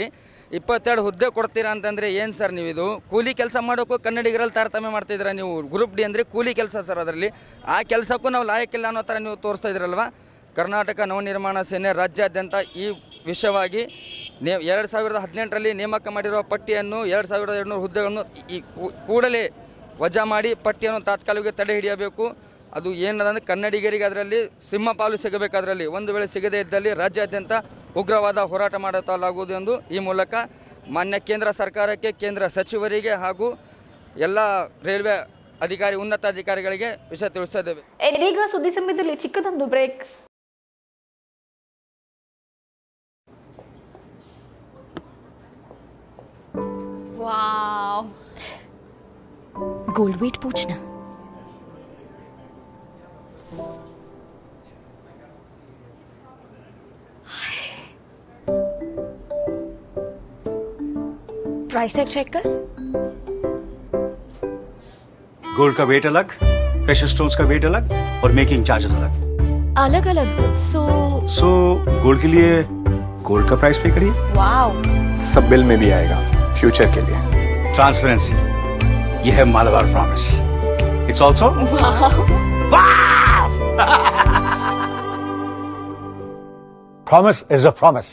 ಇಪ್ಪತ್ತೆರಡು ಹುದ್ದೆ ಕೊಡ್ತೀರಾ ಅಂತಂದರೆ ಏನು ಸರ್ ನೀವು ಇದು ಕೂಲಿ ಕೆಲಸ ಮಾಡೋಕ್ಕೂ ಕನ್ನಡಿಗರಲ್ಲಿ ತಾರತಮ್ಯ ಮಾಡ್ತಿದ್ದೀರಾ ನೀವು ಗ್ರೂಪ್ ಡಿ ಅಂದರೆ ಕೂಲಿ ಕೆಲಸ ಸರ್ ಅದರಲ್ಲಿ ಆ ಕೆಲಸಕ್ಕೂ ನಾವು ಲಾಯಕ್ಕಿಲ್ಲ ಅನ್ನೋ ಥರ ನೀವು ತೋರಿಸ್ತಾ ಇದ್ದೀರಲ್ವ ಕರ್ನಾಟಕ ನವನಿರ್ಮಾಣ ಸೇನೆ ರಾಜ್ಯಾದ್ಯಂತ ಈ ವಿಷಯವಾಗಿ ನೇ ಎರಡು ಸಾವಿರದ ಹದಿನೆಂಟರಲ್ಲಿ ನೇಮಕ ಮಾಡಿರುವ ಪಟ್ಟಿಯನ್ನು ಎರಡು ಸಾವಿರದ ಎರಡುನೂರು ಹುದ್ದೆಗಳನ್ನು ಈ ಕೂ- ಕೂಡಲೇ ವಜಾ ಮಾಡಿ ಪಟ್ಟಿಯನ್ನು ತಾತ್ಕಾಲಿಕ ತಡೆ ಹಿಡಿಯಬೇಕು ಅದು ಏನದಂದ್ರೆ ಕನ್ನಡಿಗರಿಗೆ ಅದರಲ್ಲಿ ಸಿಂಹಪಾಲು ಸಿಗಬೇಕು ಅದರಲ್ಲಿ ಒಂದು ವೇಳೆ ಸಿಗದೇ ಇದ್ದಲ್ಲಿ ರಾಜ್ಯಾದ್ಯಂತ ಉಗ್ರವಾದ ಹೋರಾಟ ಮಾಡುತ್ತಲಾಗುವುದು ಎಂದು ಈ ಮೂಲಕ ಮಾನ್ಯ ಕೇಂದ್ರ ಸರ್ಕಾರಕ್ಕೆ ಕೇಂದ್ರ ಸಚಿವರಿಗೆ ಹಾಗೂ ಎಲ್ಲ ರೈಲ್ವೆ ಅಧಿಕಾರಿ ಉನ್ನತ ಅಧಿಕಾರಿಗಳಿಗೆ ವಿಷಯ ತಿಳಿಸ್ತಾ ಇದ್ದೇವೆ ಇದೀಗ ಸುದ್ದಿ ಸಮಯದಲ್ಲಿ ಚಿಕ್ಕದೊಂದು ಬ್ರೇಕ್ वाह गोल्ड वेट पूछना प्राइस टैग चेक कर गोल्ड का वेट अलग प्रेशर स्टोन्स का वेट अलग और मेकिंग चार्जेस अलग अलग अलग सो सो गोल्ड के लिए गोल्ड का प्राइस पे करिए वाओ सब बिल में भी आएगा फ्यूचर के लिए ट्रांसपेरेंसी यह है Malabar promise it's also promise is a promise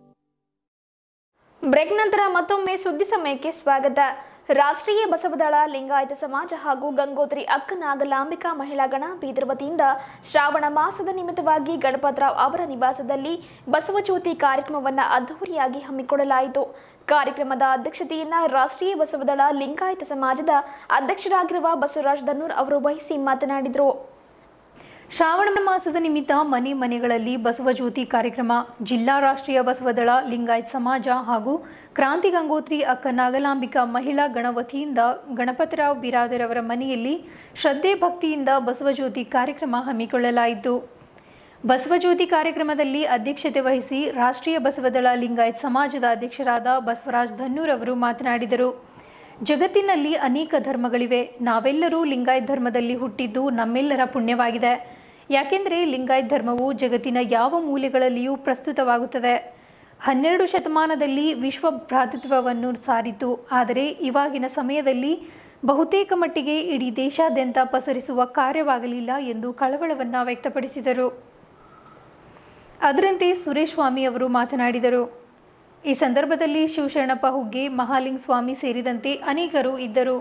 break ನಂತರ ಮತ್ತೊಮ್ಮೆ ಸುದ್ದಿ ಸಮಯಕ್ಕೆ ಸ್ವಾಗತ ರಾಷ್ಟ್ರೀಯ ಬಸವದಳ ಲಿಂಗಾಯತ ಸಮಾಜ ಹಾಗೂ ಗಂಗೋತ್ರಿ ಅಕ್ಕನಾಗಲಾಂಬಿಕಾ ಮಹಿಳಾ ಗಣ ಬೀದರ್ ವತಿಯಿಂದ ಶ್ರಾವಣ ಮಾಸದ ನಿಮಿತ್ತವಾಗಿ ಗಣಪತರಾವ್ ಅವರ ನಿವಾಸದಲ್ಲಿ ಬಸವಜ್ಯೋತಿ ಕಾರ್ಯಕ್ರಮವನ್ನು ಅದ್ದೂರಿಯಾಗಿ ಹಮ್ಮಿಕೊಳ್ಳಲಾಯಿತು ಕಾರ್ಯಕ್ರಮದ ಅಧ್ಯಕ್ಷತೆಯನ್ನ ರಾಷ್ಟ್ರೀಯ ಬಸವದಳ ಲಿಂಗಾಯತ ಸಮಾಜದ ಅಧ್ಯಕ್ಷರಾಗಿರುವ ಬಸವರಾಜ್ ದನ್ನೂರ್ ಅವರು ವಹಿಸಿ ಮಾತನಾಡಿದರು ಶ್ರಾವಣ ಮಾಸದ ನಿಮಿತ್ತ ಮನೆ ಮನೆಗಳಲ್ಲಿ ಬಸವಜ್ಯೋತಿ ಕಾರ್ಯಕ್ರಮ ಜಿಲ್ಲಾ ರಾಷ್ಟ್ರೀಯ ಬಸವದಳ ಲಿಂಗಾಯತ್ ಸಮಾಜ ಹಾಗೂ ಕ್ರಾಂತಿ ಗಂಗೋತ್ರಿ ಅಕ್ಕ ನಾಗಲಾಂಬಿಕಾ ಮಹಿಳಾ ಗಣ ವತಿಯಿಂದ ಗಣಪತಿರಾವ್ ಬಿರಾದರ್ ಅವರ ಮನೆಯಲ್ಲಿ ಶ್ರದ್ಧೆ ಭಕ್ತಿಯಿಂದ ಬಸವಜ್ಯೋತಿ ಕಾರ್ಯಕ್ರಮ ಹಮ್ಮಿಕೊಳ್ಳಲಾಯಿತು ಬಸವಜ್ಯೋತಿ ಕಾರ್ಯಕ್ರಮದಲ್ಲಿ ಅಧ್ಯಕ್ಷತೆ ವಹಿಸಿ ರಾಷ್ಟ್ರೀಯ ಬಸವದಳ ಲಿಂಗಾಯತ್ ಸಮಾಜದ ಅಧ್ಯಕ್ಷರಾದ ಬಸವರಾಜ್ ಧನ್ನೂರ್ ಅವರು ಮಾತನಾಡಿದರು ಜಗತ್ತಿನಲ್ಲಿ ಅನೇಕ ಧರ್ಮಗಳಿವೆ ನಾವೆಲ್ಲರೂ ಲಿಂಗಾಯತ್ ಧರ್ಮದಲ್ಲಿ ಹುಟ್ಟಿದ್ದು ನಮ್ಮೆಲ್ಲರ ಪುಣ್ಯವಾಗಿದೆ ಯಾಕೆಂದರೆ ಲಿಂಗಾಯತ್ ಧರ್ಮವು ಜಗತ್ತಿನ ಯಾವ ಮೂಲೆಗಳಲ್ಲಿಯೂ ಪ್ರಸ್ತುತವಾಗುತ್ತದೆ ಹನ್ನೆರಡು ಶತಮಾನದಲ್ಲಿ ವಿಶ್ವ ಭ್ರಾತೃತ್ವವನ್ನು ಸಾರಿತು ಆದರೆ ಇವಾಗಿನ ಸಮಯದಲ್ಲಿ ಬಹುತೇಕ ಮಟ್ಟಿಗೆ ಇಡೀ ದೇಶಾದ್ಯಂತ ಪಸರಿಸುವ ಕಾರ್ಯವಾಗಲಿಲ್ಲ ಎಂದು ಕಳವಳವನ್ನು ವ್ಯಕ್ತಪಡಿಸಿದರು ಅದರಂತೆ ಸುರೇಶ್ ಸ್ವಾಮಿ ಅವರು ಮಾತನಾಡಿದರು ಈ ಸಂದರ್ಭದಲ್ಲಿ ಶಿವಶರಣಪ್ಪ ಹುಗ್ಗೆ ಮಹಾಲಿಂಗ ಸ್ವಾಮಿ ಸೇರಿದಂತೆ ಅನೇಕರು ಇದ್ದರು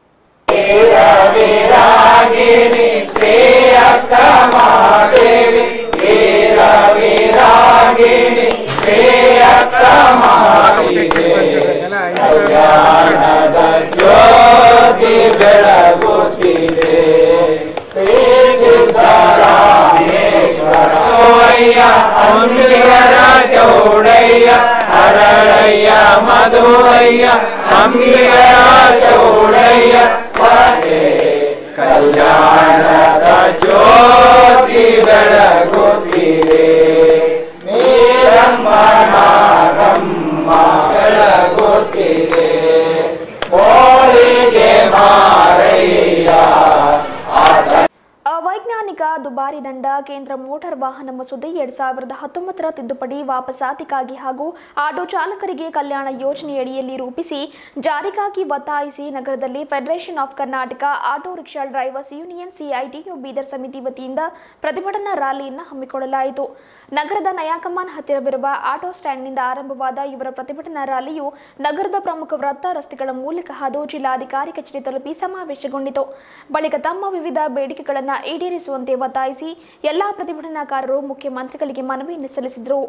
ಅವೈಜ್ಞಾನಿಕ ದುಬಾರಿ ದಂಡ ಕೇಂದ್ರ ಮೋಟಾರ್ ವಾಹನ ಮಸೂದೆ ಎರಡ್ ಸಾವಿರದ ಹತ್ತೊಂಬತ್ತರ ತಿದ್ದುಪಡಿ ವಾಪಸಾತಿಗಾಗಿ ಹಾಗೂ ಆಟೋ ಚಾಲಕರಿಗೆ ಕಲ್ಯಾಣ ಯೋಜನೆಯಡಿಯಲ್ಲಿ ರೂಪಿಸಿ ಜಾರಿಗಾಗಿ ಒತ್ತಾಯಿಸಿ ನಗರದಲ್ಲಿ federation of Karnataka auto rickshaw drivers union CITU Bidar ಸಮಿತಿ ವತಿಯಿಂದ ಪ್ರತಿಭಟನಾ ರ್ಯಾಲಿಯನ್ನು ಹಮ್ಮಿಕೊಳ್ಳಲಾಯಿತು ನಗರದ ನಯಾಕಮಾನ್ ಹತ್ತಿರವಿರುವ ಆಟೋ ಸ್ಟ್ಯಾಂಡ್ನಿಂದ ಆರಂಭವಾದ ಇವರ ಪ್ರತಿಭಟನಾ ರ್ಯಾಲಿಯು ನಗರದ ಪ್ರಮುಖ ವೃತ್ತ ರಸ್ತೆಗಳ ಮೂಲಕ ಹಾದು ಜಿಲ್ಲಾಧಿಕಾರಿ ಕಚೇರಿ ತಲುಪಿ ಸಮಾವೇಶಗೊಂಡಿತು ಬಳಿಕ ತಮ್ಮ ವಿವಿಧ ಬೇಡಿಕೆಗಳನ್ನು ಈಡೇರಿಸುವಂತೆ ಒತ್ತಾಯಿಸಿ ಎಲ್ಲಾ ಪ್ರತಿಭಟನಾಕಾರರು ಮುಖ್ಯಮಂತ್ರಿಗಳಿಗೆ ಮನವಿಯನ್ನು ಸಲ್ಲಿಸಿದರು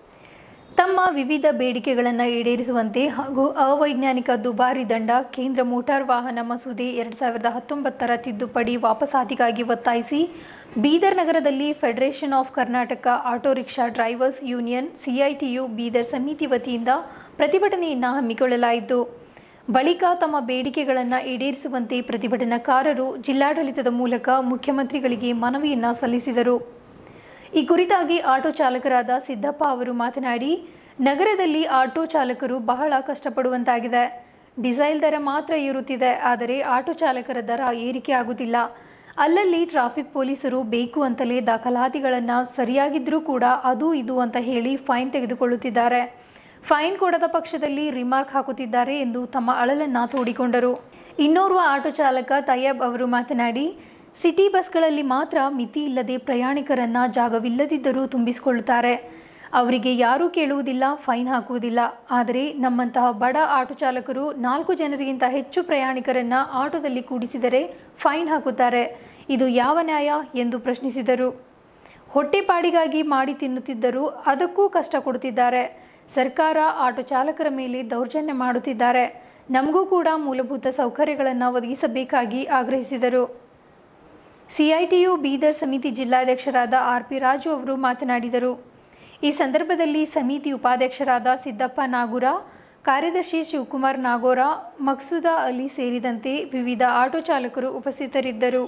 ತಮ್ಮ ವಿವಿಧ ಬೇಡಿಕೆಗಳನ್ನು ಈಡೇರಿಸುವಂತೆ ಹಾಗೂ ಅವೈಜ್ಞಾನಿಕ ದುಬಾರಿ ದಂಡ ಕೇಂದ್ರ ಮೋಟಾರ್ ವಾಹನ ಮಸೂದೆ ಎರಡು ಸಾವಿರದ ಹತ್ತೊಂಬತ್ತರ ತಿದ್ದುಪಡಿ ವಾಪಸಾತಿಗಾಗಿ ಒತ್ತಾಯಿಸಿ ಬೀದರ್ ನಗರದಲ್ಲಿ federation of Karnataka auto rickshaw drivers union CITU Bidar ಸಮಿತಿ ವತಿಯಿಂದ ಪ್ರತಿಭಟನೆಯನ್ನು ಹಮ್ಮಿಕೊಳ್ಳಲಾಯಿತು ಬಳಿಕ ತಮ್ಮ ಬೇಡಿಕೆಗಳನ್ನು ಈಡೇರಿಸುವಂತೆ ಪ್ರತಿಭಟನಾಕಾರರು ಜಿಲ್ಲಾಡಳಿತದ ಮೂಲಕ ಮುಖ್ಯಮಂತ್ರಿಗಳಿಗೆ ಮನವಿಯನ್ನು ಸಲ್ಲಿಸಿದರು ಈ ಕುರಿತಾಗಿ ಆಟೋ ಚಾಲಕರಾದ ಸಿದ್ದಪ್ಪ ಅವರು ಮಾತನಾಡಿ ನಗರದಲ್ಲಿ ಆಟೋ ಚಾಲಕರು ಬಹಳ ಕಷ್ಟಪಡುವಂತಾಗಿದೆ ಡಿಸೈಲ್ ದರ ಮಾತ್ರ ಏರುತ್ತಿದೆ ಆದರೆ ಆಟೋ ಚಾಲಕರ ದರ ಏರಿಕೆ ಆಗುತ್ತಿಲ್ಲ ಅಲ್ಲಲ್ಲಿ ಟ್ರಾಫಿಕ್ ಪೊಲೀಸರು ಬೇಕು ಅಂತಲೇ ದಾಖಲಾತಿಗಳನ್ನು ಸರಿಯಾಗಿದ್ದರೂ ಕೂಡ ಅದು ಇದು ಅಂತ ಹೇಳಿ ಫೈನ್ ತೆಗೆದುಕೊಳ್ಳುತ್ತಿದ್ದಾರೆ ಫೈನ್ ಕೊಡದ ಪಕ್ಷದಲ್ಲಿ ರಿಮಾರ್ಕ್ ಹಾಕುತ್ತಿದ್ದಾರೆ ಎಂದು ತಮ್ಮ ಅಳಲನ್ನ ತೋಡಿಕೊಂಡರು ಇನ್ನೋರ್ವ ಆಟೋ ಚಾಲಕ ತಯ್ಯಬ್ ಅವರು ಮಾತನಾಡಿ ಸಿಟಿ ಬಸ್ಗಳಲ್ಲಿ ಮಾತ್ರ ಮಿತಿ ಇಲ್ಲದೆ ಪ್ರಯಾಣಿಕರನ್ನ ಜಾಗವಿಲ್ಲದಿದ್ದರೂ ತುಂಬಿಸಿಕೊಳ್ಳುತ್ತಾರೆ ಅವರಿಗೆ ಯಾರೂ ಕೇಳುವುದಿಲ್ಲ ಫೈನ್ ಹಾಕುವುದಿಲ್ಲ ಆದರೆ ನಮ್ಮಂತಹ ಬಡ ಆಟೋ ಚಾಲಕರು ನಾಲ್ಕು ಜನರಿಗಿಂತ ಹೆಚ್ಚು ಪ್ರಯಾಣಿಕರನ್ನ ಆಟೋದಲ್ಲಿ ಕೂಡಿಸಿದರೆ ಫೈನ್ ಹಾಕುತ್ತಾರೆ ಇದು ಯಾವ ನ್ಯಾಯ ಎಂದು ಪ್ರಶ್ನಿಸಿದರು ಹೊಟ್ಟೆಪಾಡಿಗಾಗಿ ಮಾಡಿ ತಿನ್ನುತ್ತಿದ್ದರೂ ಅದಕ್ಕೂ ಕಷ್ಟ ಕೊಡುತ್ತಿದ್ದಾರೆ ಸರ್ಕಾರ ಆಟೋ ಚಾಲಕರ ಮೇಲೆ ದೌರ್ಜನ್ಯ ಮಾಡುತ್ತಿದ್ದಾರೆ ನಮಗೂ ಕೂಡ ಮೂಲಭೂತ ಸೌಕರ್ಯಗಳನ್ನು ಒದಗಿಸಬೇಕಾಗಿ ಆಗ್ರಹಿಸಿದರು ಸಿಐಟಿಯು ಬೀದರ್ ಸಮಿತಿ ಜಿಲ್ಲಾಧ್ಯಕ್ಷರಾದ ಆರ್ ಪಿ ರಾಜು ಅವರು ಮಾತನಾಡಿದರು ಈ ಸಂದರ್ಭದಲ್ಲಿ ಸಮಿತಿ ಉಪಾಧ್ಯಕ್ಷರಾದ ಸಿದ್ದಪ್ಪ ನಾಗೂರ ಕಾರ್ಯದರ್ಶಿ ಶಿವಕುಮಾರ್ ನಾಗೋರ ಮಕ್ಸೂದಾ ಅಲಿ ಸೇರಿದಂತೆ ವಿವಿಧ ಆಟೋ ಚಾಲಕರು ಉಪಸ್ಥಿತರಿದ್ದರು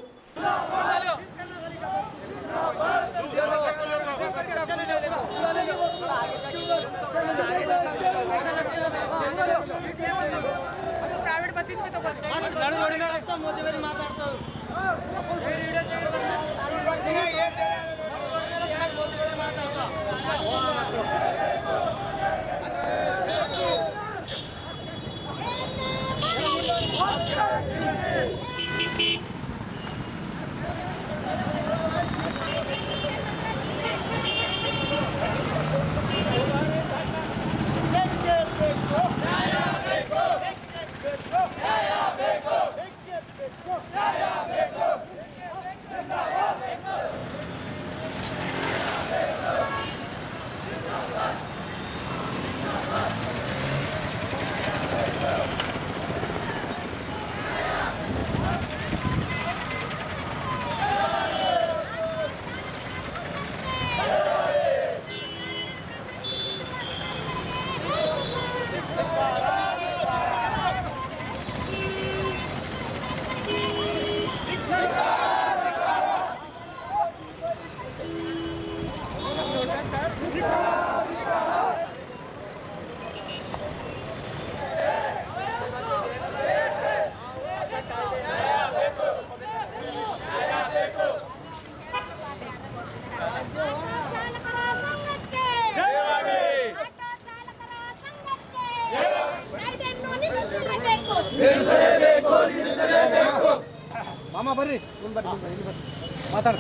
ಮಾಮ ಬರ್ರಿ ಮುಂದ್ ಬರ್ರಿ ಮುಂದ್ ಬರ್ರಿ, ಇಲ್ಲಿ ಬರ್ರಿ ಮಾತಾಡ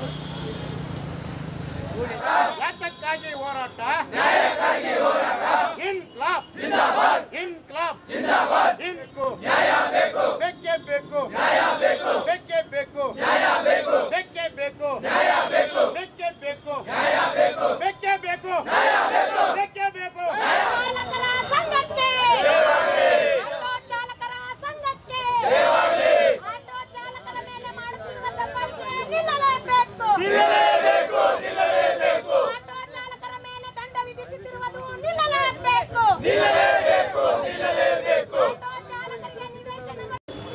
ಯಾತಕ್ಕಾಗಿ ಹೋರಾಟ ನ್ಯಾಯಕ್ಕಾಗಿ ಹೋರಾಟ ಇನ್ಕ್ಲಾಬ್ ಜಿಂದಾಬಾದ್ ಇನ್ಕ್ಲಾಬ್ ಜಿಂದಾಬಾದ್ ಇನ್ಕು ನ್ಯಾಯ ಬೇಕು ಬೇಕೇ ಬೇಕು ನ್ಯಾಯ ಬೇಕು ಬೇಕೇ ಬೇಕು ನ್ಯಾಯ ಬೇಕು ಬೇಕೇ ಬೇಕು ನ್ಯಾಯ ಬೇಕು ಬೇಕೇ ಬೇಕು ನ್ಯಾಯ ಬೇಕು ಬೇಕೇ ಬೇಕು ನ್ಯಾಯ ಬೇಕು ಬೇಕೇ ಬೇಕು ಚಾಲಕರ ಸಂಘಕ್ಕೆ ಆಟೋ ಚಾಲಕರ ಸಂಘಕ್ಕೆ ಆಟೋ ಚಾಲಕರ ಮೇಲೆ ಮಾಡುತ್ತಿರುವ ದಬ್ಬಾಳಿಕೆ ನಿಲ್ಲಲೇಬೇಕು ನಿಲ್ಲಲೇಬೇಕು ನಿಲ್ಲಲೇಬೇಕು ಆಟೋ ಚಾಲಕರ ಮೇಲೆ ದಂಡ ವಿಧಿಸುತ್ತಿರುವುದು ನಿಲ್ಲಲೇಬೇಕು ನಿಲ್ಲಲೇಬೇಕು ನಿಲ್ಲಲೇಬೇಕು ಆಟೋ ಚಾಲಕರಿಗೆ ನಿವೇಶನಗಳು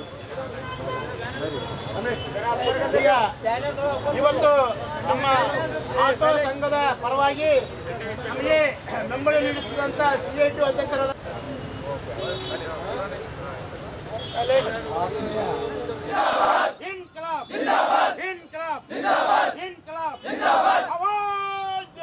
ಈಗ ಇವತ್ತು ನಮ್ಮ ಆಟೋ ಸಂಘದ ಪರವಾಗಿ ನಮಗೆ ಬೆಂಬಲ ನೀಡುತ್ತಿರುವಂತ ಸಿಐಟಿ ಅಧ್ಯಕ್ಷರಾದ ಇನ್ಕಲಾಬ್ ಇನ್ಕಲಾಬ್ ಇನ್ಕಲಾಬ್ ಆವಾಜ್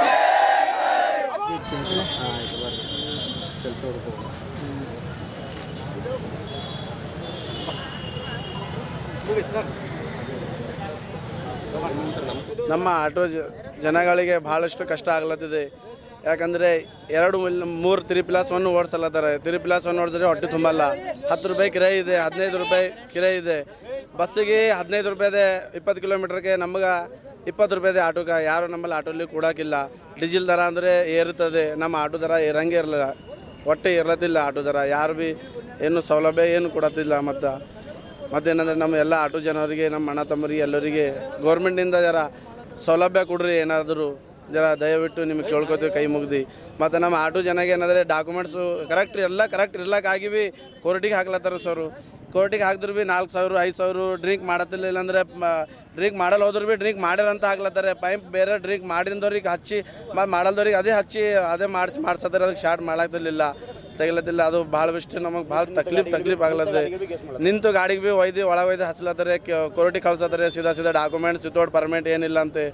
ನಮ್ಮ ಆಟೋ ಜ- ಜನಗಳಿಗೆ ಭಾಳಷ್ಟು ಕಷ್ಟ ಆಗ್ಲತ್ತಿದೆ ಯಾಕಂದರೆ ಎರಡು ಮೂರು ತ್ರೀ ಪ್ಲಾಸ್ ಒನ್ ಓಡಿಸಲತ್ತಾರೆ ತ್ರೀ ಪ್ಲಾಸ್ ಒನ್ ಓಡಿಸಿದ್ರೆ ಹೊಟ್ಟೆ ತುಂಬಲ್ಲ ಹತ್ತು ರೂಪಾಯಿ ಕಿರಾಯಿ ಇದೆ ಹದಿನೈದು ರೂಪಾಯಿ ಕಿರಾಯಿ ಇದೆ ಬಸ್ಸಿಗೆ ಹದಿನೈದು ರೂಪಾಯಿದೆ ಇಪ್ಪತ್ತು ಕಿಲೋಮೀಟ್ರಿಗೆ ನಮ್ಗೆ ಇಪ್ಪತ್ತು ರೂಪಾಯಿದೆ ಆಟೋಗೆ ಯಾರು ನಮ್ಮಲ್ಲಿ ಆಟೋಲಿ ಕೊಡೋಕ್ಕಿಲ್ಲ ಡೀಸೆಲ್ ದರ ಅಂದರೆ ಏರುತ್ತದೆ ನಮ್ಮ ಆಟೋ ದರ ಏರಂಗೆ ಇರಲಿಲ್ಲ ಒಟ್ಟೆ ಇರಲತ್ತಿಲ್ಲ ಆಟೋ ದರ ಯಾರು ಭೀ ಏನು ಸೌಲಭ್ಯ ಏನು ಕೊಡತ್ತಿಲ್ಲ ಮತ್ತು ಮತ್ತೇನಂದ್ರೆ ನಮ್ಮ ಎಲ್ಲ ಆಟೋ ಜನರಿಗೆ ನಮ್ಮ ಅಣ್ಣ ತಮ್ಮರಿಗೆ ಎಲ್ಲರಿಗೆ ಗೌರ್ಮೆಂಟಿಂದ ಜರ ಸೌಲಭ್ಯ ಕೊಡ್ರಿ ಏನಾದರೂ ಜರ ದಯವಿಟ್ಟು ನಿಮಗೆ ಕೇಳ್ಕೊತೀವಿ ಕೈ ಮುಗ್ದು ಮತ್ತು ನಮ್ಮ ಆಟೋ ಜನಗೆ ಏನಂದರೆ ಡಾಕ್ಯುಮೆಂಟ್ಸು ಕರೆಕ್ಟ್ ಎಲ್ಲ ಕರೆಕ್ಟ್ ಇರ್ಲಕ್ಕಾಗಿ ಭೀ ಕೋರ್ಟಿಗೆ ಹಾಕ್ಲತ್ತಾರ ಸರು ಕೋರ್ಟಿಗೆ ಹಾಕಿದ್ರು ಭೀ ನಾಲ್ಕು ಸಾವಿರ ಐದು ಸಾವಿರ ಡ್ರಿಂಕ್ ಮಾಡತ್ತಿಲ್ಲ ಇಲ್ಲಾಂದ್ರೆ ಡ್ರಿಂಕ್ ಮಾಡಲ್ಲ ಹೋದ್ರು ಭೀ ಡ್ರಿಂಕ್ ಮಾಡಿರಂತ ಹಾಕ್ಲತ್ತಾರೆ ಪೈಪ್ ಬೇರೆ ಡ್ರಿಂಕ್ ಮಾಡಿದವ್ರಿಗೆ ಹಚ್ಚಿ ಮತ್ತು ಮಾಡಲ್ದವ್ರಿಗೆ ಅದೇ ಹಚ್ಚಿ ಅದೇ ಮಾಡಿಸಿ ಮಾಡ್ಸತ್ತಾರೆ ಅದಕ್ಕೆ ಶಾರ್ಟ್ ಮಾಡಾಕ್ತಿರ್ಲಿಲ್ಲ ತೆಗಿಲತ್ತಿಲ್ಲ ಅದು ಭಾಳ ಇಷ್ಟು ನಮಗೆ ಭಾಳ ತಕ್ಲೀಫ್ ತಕ್ಲೀಫ್ ಆಗ್ಲತ್ತೆ ನಿಂತು ಗಾಡಿಗೆ ಭೀ ಒಯ್ದು ಒಳಗೆ ಒಯ್ದು ಹಚ್ಲತ್ತಾರೆ ಕೋರ್ಟಿಗೆ ಕಳ್ಸತ್ತಾರೆ ಸೀದಾ ಸೀದಾ ಡಾಕ್ಯುಮೆಂಟ್ಸ್ ವಿತೌಟ್ ಪರ್ಮಿಟ್ ಏನಿಲ್ಲ ಅಂತೆ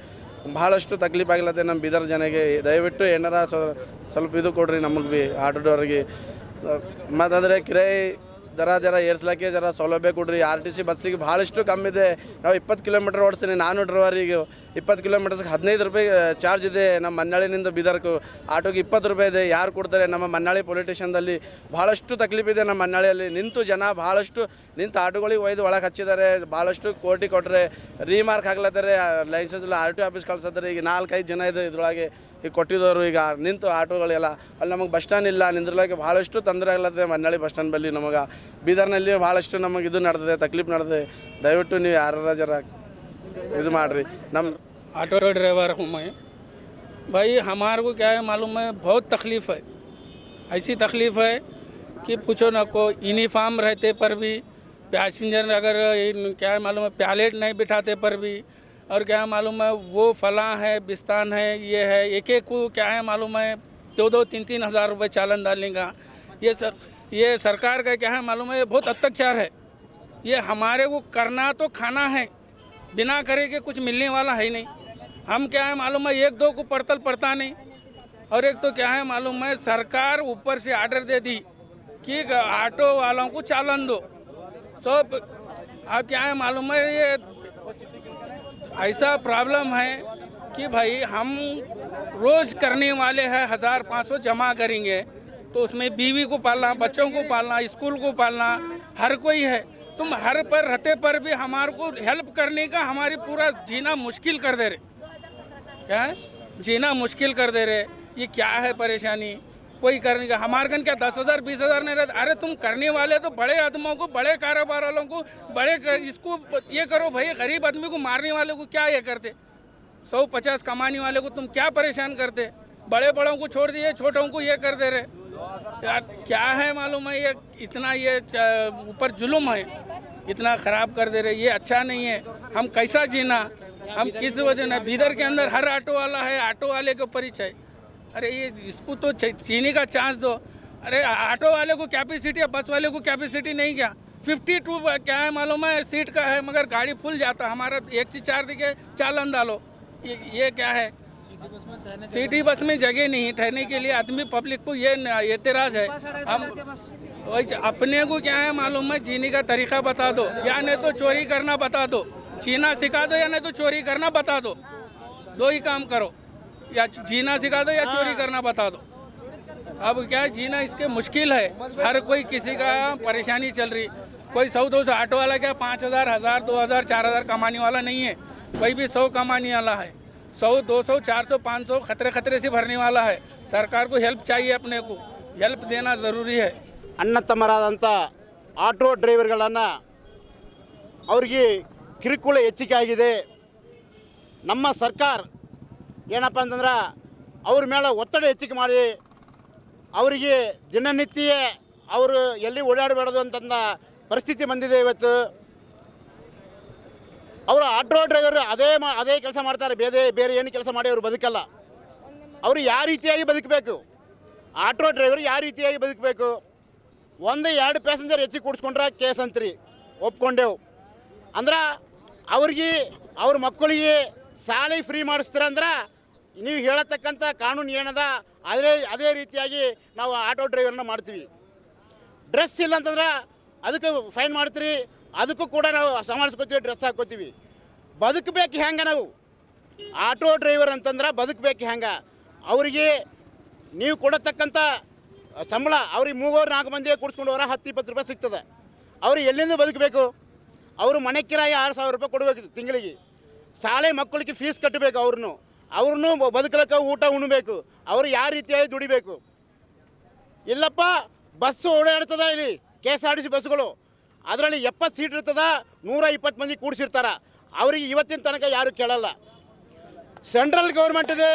ಭಾಳಷ್ಟು ತಕ್ಲೀಫ್ ಆಗ್ಲತ್ತೆ ನಮ್ಮ ಬೀದರ್ ಜನಗೆ ದಯವಿಟ್ಟು ಏನಾರ ಸ್ವ- ಸ್ವಲ್ಪ ಇದು ಕೊಡ್ರಿ ನಮಗೆ ಭೀ ಆಟೋದವ್ರಿಗೆ ಮತ್ತಂದರೆ ಕಿರಾಯಿ ದರ ಜರ ಏರ್ಸ್ಲಿಕ್ಕೆ ಜರ ಸೌಲಭ್ಯ ಕೊಡ್ರಿ ಆರ್ ಟಿ ಸಿ ಬಸ್ಸಿಗೆ ಭಾಳಷ್ಟು ಕಮ್ಮಿ ಇದೆ ನಾವು ಇಪ್ಪತ್ತು ಕಿಲೋಮೀಟ್ರ್ ಓಡಿಸ್ತೀನಿ ನಾನು ಡ್ರೈವರಿಗೆ ಇಪ್ಪತ್ತು ಕಿಲೋಮೀಟರ್ಸ್ಗೆ ಹದಿನೈದು ರೂಪಾಯಿ ಚಾರ್ಜ್ ಇದೆ ನಮ್ಮ ಮನ್ನಾಳಿನಿಂದ ಬೀದರ್ಕು ಆಟೋಗೆ ಇಪ್ಪತ್ತು ರೂಪಾಯಿ ಇದೆ ಯಾರು ಕೊಡ್ತಾರೆ ನಮ್ಮ ಮನ್ನಾಳಿ ಪೊಲೀಸ್ ಸ್ಟೇಷನ್ದಲ್ಲಿ ಭಾಳಷ್ಟು ತಕ್ಲೀಫ್ ಇದೆ ನಮ್ಮ ಮನ್ನಾಳಿಯಲ್ಲಿ ನಿಂತು ಜನ ಭಾಳಷ್ಟು ನಿಂತು ಆಟೋಗಳಿಗೆ ಒಯ್ದು ಒಳಗೆ ಹಚ್ಚಿದ್ದಾರೆ ಭಾಳಷ್ಟು ಕೋಟಿ ಕೊಟ್ಟರೆ ರೀಮಾರ್ಕ್ ಹಾಕ್ಲತ್ತಾರೆ ಲೈಸೆನ್ಸ್ ಇಲ್ಲ ಆರ್ ಟಿ ಆಫೀಸ್ ಕಳ್ಸತ್ತಾರೆ ಈಗ ನಾಲ್ಕೈದು ಜನ ಇದೆ ಇದ್ರೊಳಗೆ ಈಗ ಕೊಟ್ಟಿದ್ದವರು ಈಗ ನಿಂತು ಆಟೋಗಳೆಲ್ಲ ಅಲ್ಲಿ ನಮಗೆ ಬಸ್ ಸ್ಟ್ಯಾಂಡ್ ಇಲ್ಲ ನಿಂದ್ರಲಾಗೆ ಭಾಳಷ್ಟು ತೊಂದರೆ ಆಗ್ಲತ್ತದೆ ಮನ್ನಾಳಿ ಬಸ್ ಸ್ಟ್ಯಾಂಡ್ ಬಳಿ ನಮಗೆ ಬೀದರ್ನಲ್ಲಿ ಭಾಳಷ್ಟು ನಮಗೆ ಇದು ನಡೆದಿದೆ ತಕ್ಲೀಫ್ ನಡೆದಿದೆ ದಯವಿಟ್ಟು ನೀವು ಯಾರ ಜರ ಇದು ಮಾಡಿರಿ ನಮ್ಮ ऑटो ड्राइवर हूँ मैं भाई हमारे को क्या है मालूम है बहुत तकलीफ़ है ऐसी तकलीफ़ है कि पूछो ना को यूनिफॉर्म रहते पर भी पैसेंजर अगर इन- क्या है मालूम है पैलेट नहीं बिठाते पर भी और क्या है मालूम है वो फलां है बिस्तान है ये है एक एक को क्या है मालूम है दो दो तीन तीन हज़ार रुपये चालन डालेगा ये सर ये सरकार का क्या है मालूम है ये बहुत अत्याचार है ये हमारे को करना तो खाना है बिना करे के कुछ मिलने वाला है ही नहीं हम क्या है मालूम है एक दो को पड़तल पड़ता नहीं और एक तो क्या है मालूम है सरकार ऊपर से आर्डर दे दी कि ऑटो वालों को चालन दो सब अब क्या है मालूम है ये ऐसा प्रॉब्लम है कि भाई हम रोज़ करने वाले हैं हज़ार पाँच सौ जमा करेंगे तो उसमें बीवी को पालना बच्चों को पालना स्कूल को पालना हर कोई है तुम हर पर रहते पर भी हमारे को हेल्प करने का हमारी पूरा जीना मुश्किल कर दे रहे क्या है जीना मुश्किल कर दे रहे ये क्या है परेशानी कोई करने का हमारे कन क्या दस हज़ार बीस हज़ार नहीं रहता अरे तुम करने वाले तो बड़े आदमों को बड़े कारोबार वालों को बड़े क- इसको ये करो भाई गरीब आदमी को मारने वाले को क्या ये करते सौ पचास कमाने वाले को तुम क्या परेशान करते बड़े बड़ों को छोड़ दिए छोटों को ये कर दे रहे यार क्या है मालूम है ये इतना ये च- ऊपर जुल्म है इतना ख़राब कर दे रहे ये अच्छा नहीं है हम कैसा जीना हम किस वजह ना बीदर के अंदर हर ऑटो वाला है ऑटो वाले के परिचय अरे ये इसको तो च- जीने का चांस दो अरे ऑटो वाले को कैपेसिटी है बस वाले को कैपेसिटी नहीं क्या फिफ्टी टू क्या है मालूम है सीट का है मगर गाड़ी फुल जाता हमारा एक से चार दिखे चालन डालो ये ये क्या है सिटी बस में जगह नहीं ठहरने के लिए आदमी पब्लिक को ये न- एतराज है हम वही च- अपने को क्या है मालूम है जीने का तरीका बता दो या नहीं तो चोरी करना बता दो जीना सिखा दो या नहीं तो चोरी करना बता दो दो ही काम करो या जीना सिखा दो या चोरी करना बता दो अब क्या है जीना इसके मुश्किल है हर कोई किसी का परेशानी चल रही कोई सौ दो सौ ऑटो वाला क्या पाँच हज़ार हज़ार दो हज़ार चार हज़ार कमाने वाला नहीं है कोई भी सौ कमाने वाला है सौ दो सौ चार सौ पाँच सौ खतरे खतरे से भरने वाला है सरकार को हेल्प चाहिए अपने को हेल्प देना ज़रूरी है ಅಣ್ಣ ತಮ್ಮರಾದಂಥ ಆಟೋ ಡ್ರೈವರ್ಗಳನ್ನು ಅವ್ರಿಗೆ ಕಿರುಕುಳ ಹೆಚ್ಚಿಗೆ ಆಗಿದೆ ನಮ್ಮ ಸರ್ಕಾರ ಏನಪ್ಪ ಅಂತಂದ್ರೆ ಅವ್ರ ಮೇಲೆ ಒತ್ತಡ ಹೆಚ್ಚಿಗೆ ಮಾಡಿ ಅವರಿಗೆ ದಿನನಿತ್ಯ ಅವರು ಎಲ್ಲಿ ಓಡಾಡಬಾರ್ದು ಅಂತಂದ ಪರಿಸ್ಥಿತಿ ಬಂದಿದೆ ಇವತ್ತು ಅವರು ಆಟೋ ಡ್ರೈವರ್ ಅದೇ ಮಾ ಅದೇ ಕೆಲಸ ಮಾಡ್ತಾರೆ ಬೇರೆ ಬೇರೆ ಏನು ಕೆಲಸ ಮಾಡಿ ಅವರು ಬದುಕಲ್ಲ ಅವರು ಯಾವ ರೀತಿಯಾಗಿ ಬದುಕಬೇಕು ಆಟೋ ಡ್ರೈವರ್ ಯಾವ ರೀತಿಯಾಗಿ ಬದುಕಬೇಕು ಒಂದು ಎರಡು ಪ್ಯಾಸೆಂಜರ್ ಹೆಚ್ಚಿಗೆ ಕೂಡಿಸ್ಕೊಂಡ್ರೆ ಕೇಸ್ ಅಂತ್ರಿ ಒಪ್ಕೊಂಡೆವು ಅಂದ್ರೆ ಅವ್ರಿಗೆ ಅವ್ರ ಮಕ್ಕಳಿಗೆ ಶಾಲೆ ಫ್ರೀ ಮಾಡಿಸ್ತೀರ ಅಂದ್ರೆ ನೀವು ಹೇಳತಕ್ಕಂಥ ಕಾನೂನು ಏನದ ಅದೇ ಅದೇ ರೀತಿಯಾಗಿ ನಾವು ಆಟೋ ಡ್ರೈವರ್ನ ಮಾಡ್ತೀವಿ ಡ್ರೆಸ್ ಇಲ್ಲ ಅಂತಂದ್ರೆ ಅದಕ್ಕೆ ಫೈನ್ ಮಾಡ್ತೀರಿ ಅದಕ್ಕೂ ಕೂಡ ನಾವು ಸಮಾಳಿಸ್ಕೊತೀವಿ ಡ್ರೆಸ್ ಹಾಕ್ಕೋತೀವಿ ಬದುಕಬೇಕು ಹೆಂಗೆ ನಾವು ಆಟೋ ಡ್ರೈವರ್ ಅಂತಂದ್ರೆ ಬದುಕಬೇಕು ಹೆಂಗೆ ಅವರಿಗೆ ನೀವು ಕೊಡತಕ್ಕಂಥ ಸಂಬಳ ಅವ್ರಿಗೆ ಮೂವರು ನಾಲ್ಕು ಮಂದಿ ಕೂಡಿಸ್ಕೊಂಡು ಹೋರ ಹತ್ತು ಇಪ್ಪತ್ತು ರೂಪಾಯಿ ಸಿಗ್ತದೆ ಅವ್ರು ಎಲ್ಲಿಂದ ಬದುಕಬೇಕು ಅವರು ಮನೆ ಕಿರಾಯಿ ಆರು ಸಾವಿರ ರೂಪಾಯಿ ಕೊಡಬೇಕು ತಿಂಗಳಿಗೆ ಶಾಲೆ ಮಕ್ಕಳಿಗೆ ಫೀಸ್ ಕಟ್ಟಬೇಕು ಅವ್ರನ್ನು ಅವ್ರನ್ನೂ ಬದುಕಲಿಕ್ಕೆ ಊಟ ಉಣ್ಬೇಕು ಅವರು ಯಾವ ರೀತಿಯಾಗಿ ದುಡಿಬೇಕು ಇಲ್ಲಪ್ಪ ಬಸ್ಸು ಓಡಾಡ್ತದ ಇಲ್ಲಿ K S R T C ಬಸ್ಸುಗಳು ಅದರಲ್ಲಿ ಎಪ್ಪತ್ತು ಸೀಟ್ ಇರ್ತದ ನೂರ ಇಪ್ಪತ್ತು ಮಂದಿ ಕೂಡಿಸಿರ್ತಾರ ಅವರಿಗೆ ಇವತ್ತಿನ ತನಕ ಯಾರು ಕೇಳಲ್ಲ ಸೆಂಟ್ರಲ್ ಗೌರ್ಮೆಂಟ್ ಇದೆ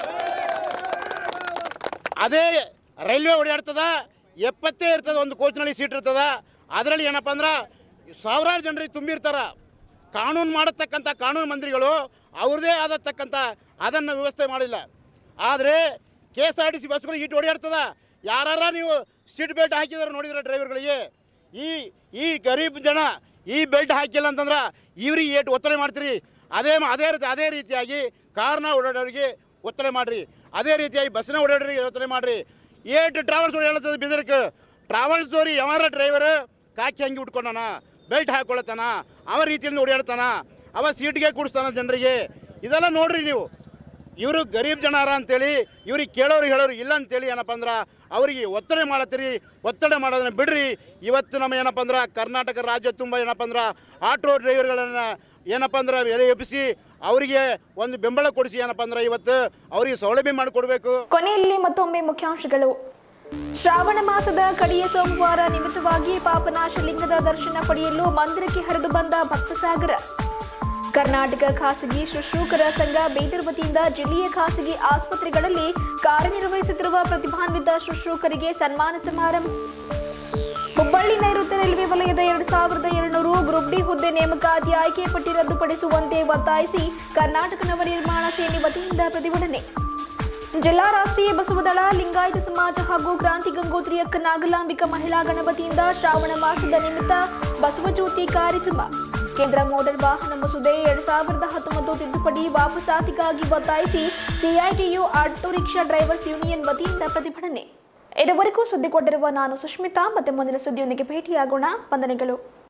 ಅದೇ ರೈಲ್ವೆ ಓಡಾಡ್ತದ ಎಪ್ಪತ್ತೇ ಇರ್ತದ ಒಂದು ಕೋಚ್ನಲ್ಲಿ ಸೀಟ್ ಇರ್ತದ ಅದರಲ್ಲಿ ಏನಪ್ಪ ಅಂದ್ರೆ ಸಾವಿರಾರು ಜನರಿಗೆ ತುಂಬಿರ್ತಾರ ಕಾನೂನು ಮಾಡತಕ್ಕಂಥ ಕಾನೂನು ಮಂತ್ರಿಗಳು ಅವ್ರದ್ದೇ ಆದತಕ್ಕಂಥ ಅದನ್ನು ವ್ಯವಸ್ಥೆ ಮಾಡಿಲ್ಲ ಆದರೆ K S R T C ಬಸ್ಗಳು ಇಟ್ಟು ಓಡಾಡ್ತದ ಯಾರ ನೀವು ಸೀಟ್ ಬೆಲ್ಟ್ ಹಾಕಿದಾರೆ ನೋಡಿದ್ರೆ ಡ್ರೈವರ್ಗಳಿಗೆ ಈ ಈ ಗರೀಬ್ ಜನ ಈ ಬೆಲ್ಟ್ ಹಾಕಿಲ್ಲ ಅಂತಂದ್ರೆ ಇವ್ರಿಗೆ ಏಟು ಒತ್ತಡ ಮಾಡ್ತೀರಿ ಅದೇ ಅದೇ ರೀತಿ ಅದೇ ರೀತಿಯಾಗಿ ಕಾರ್ನ ಓಡಾಡೋರಿಗೆ ಒತ್ತಡ ಮಾಡಿರಿ ಅದೇ ರೀತಿಯಾಗಿ ಬಸ್ನ ಓಡಾಡೋರಿಗೆ ಒತ್ತಡ ಮಾಡಿರಿ ಏಟು ಟ್ರಾವೆಲ್ಸ್ ಓಡಾಡ್ತದೆ ಬಿದರ್ಕ್ಕೆ ಟ್ರಾವೆಲ್ಸ್ ದೋರಿ ಯಾವಾರ ಡ್ರೈವರ್ ಕಾಕಿ ಹಂಗೆ ಉಟ್ಕೊಂಡಾನ ಬೆಲ್ಟ್ ಹಾಕೊಳತಾನ ಅವ ರೀತಿಯಿಂದ ಓಡಾಡ್ತಾನ ಅವ ಸೀಟ್ಗೆ ಕೂಡಿಸ್ತಾನ ಜನರಿಗೆ ಇದೆಲ್ಲ ನೋಡ್ರಿ ನೀವು ಇವರು ಗರೀಬ್ ಜನರ ಅಂತೇಳಿ ಇವ್ರಿಗೆ ಕೇಳೋರು ಹೇಳೋರು ಇಲ್ಲ ಅಂತೇಳಿ ಏನಪ್ಪ ಅಂದ್ರೆ ಅವರಿಗೆ ಒತ್ತಡ ಮಾಡತ್ತೀರಿ ಒತ್ತಡ ಮಾಡೋದನ್ನ ಬಿಡ್ರಿ ಇವತ್ತು ನಮ್ಮ ಏನಪ್ಪ ಅಂದ್ರೆ ಕರ್ನಾಟಕ ರಾಜ್ಯ ತುಂಬ ಏನಪ್ಪ ಅಂದ್ರೆ ಆಟೋ ಡ್ರೈವರ್ಗಳನ್ನು ಏನಪ್ಪ ಅಂದ್ರೆ ಎಲೆ ಎಬ್ಬಿಸಿ ಅವರಿಗೆ ಒಂದು ಬೆಂಬಲ ಕೊಡಿಸಿ ಏನಪ್ಪ ಅಂದ್ರೆ ಇವತ್ತು ಅವರಿಗೆ ಸೌಲಭ್ಯ ಮಾಡಿಕೊಡ್ಬೇಕು ಕೊನೆಯಲ್ಲಿ ಮತ್ತೊಮ್ಮೆ ಮುಖ್ಯಾಂಶಗಳು ಶ್ರಾವಣ ಮಾಸದ ಕಡೆಯ ಸೋಮವಾರ ನಿಮಿತ್ತವಾಗಿ ಪಾಪನಾಶ ಲಿಂಗದ ದರ್ಶನ ಪಡೆಯಲು ಮಂದಿರಕ್ಕೆ ಹರಿದು ಬಂದ ಭಕ್ತಸಾಗರ ಕರ್ನಾಟಕ ಖಾಸಗಿ ಶುಶ್ರೂಷಕರ ಸಂಘ ಬೀದರ್ ವತಿಯಿಂದ ಜಿಲ್ಲೆಯ ಖಾಸಗಿ ಆಸ್ಪತ್ರೆಗಳಲ್ಲಿ ಕಾರ್ಯನಿರ್ವಹಿಸುತ್ತಿರುವ ಪ್ರತಿಭಾನ್ವಿತ ಶುಶ್ರೂಷಕರಿಗೆ ಸನ್ಮಾನ ಸಮಾರಂಭ ಹುಬ್ಬಳ್ಳಿ ನೈಋತ್ಯ ರೈಲ್ವೆ ವಲಯದ ಎರಡು ಸಾವಿರದ ಎರಡುನೂರು ಗ್ರೂಪ್ ಡಿ ಹುದ್ದೆ ನೇಮಕಾತಿ ಆಯ್ಕೆ ಪಟ್ಟಿ ರದ್ದುಪಡಿಸುವಂತೆ ಒತ್ತಾಯಿಸಿ ಕರ್ನಾಟಕ ನವ ನಿರ್ಮಾಣ ಸೇನೆ ವತಿಯಿಂದ ಪ್ರತಿಭಟನೆ ಜಿಲ್ಲಾ ರಾಷ್ಟ್ರೀಯ ಬಸವದಳ ಲಿಂಗಾಯತ ಸಮಾಜ ಹಾಗೂ ಕ್ರಾಂತಿ ಗಂಗೋತ್ರಿ ಅಕ್ಕ ನಾಗಲಾಂಬಿಕಾ ಮಹಿಳಾ ಗಣಪತಿಯಿಂದ ಶ್ರಾವಣ ಮಾಸದ ನಿಮಿತ್ತ ಬಸವಜ್ಯೋತಿ ಕಾರ್ಯಕ್ರಮ ಕೇಂದ್ರ ಮೋಟಾರ್ ವಾಹನ ಮಸೂದೆ ಎರಡ್ ಸಾವಿರದ ಹತ್ತೊಂಬತ್ತು ತಿದ್ದುಪಡಿ ವಾಪಸಾತಿಗಾಗಿ ಒತ್ತಾಯಿಸಿ CITU auto rickshaw drivers union ವತಿಯಿಂದ ಪ್ರತಿಭಟನೆ ಇದುವರೆಗೂ ಸುದ್ದಿ ಕೊಟ್ಟಿರುವ ನಾನು ಸುಷ್ಮಿತಾ ಮತ್ತೆ ಮುಂದಿನ ಸುದ್ದಿಯೊಂದಿಗೆ ಭೇಟಿಯಾಗೋಣ ವಂದನೆಗಳು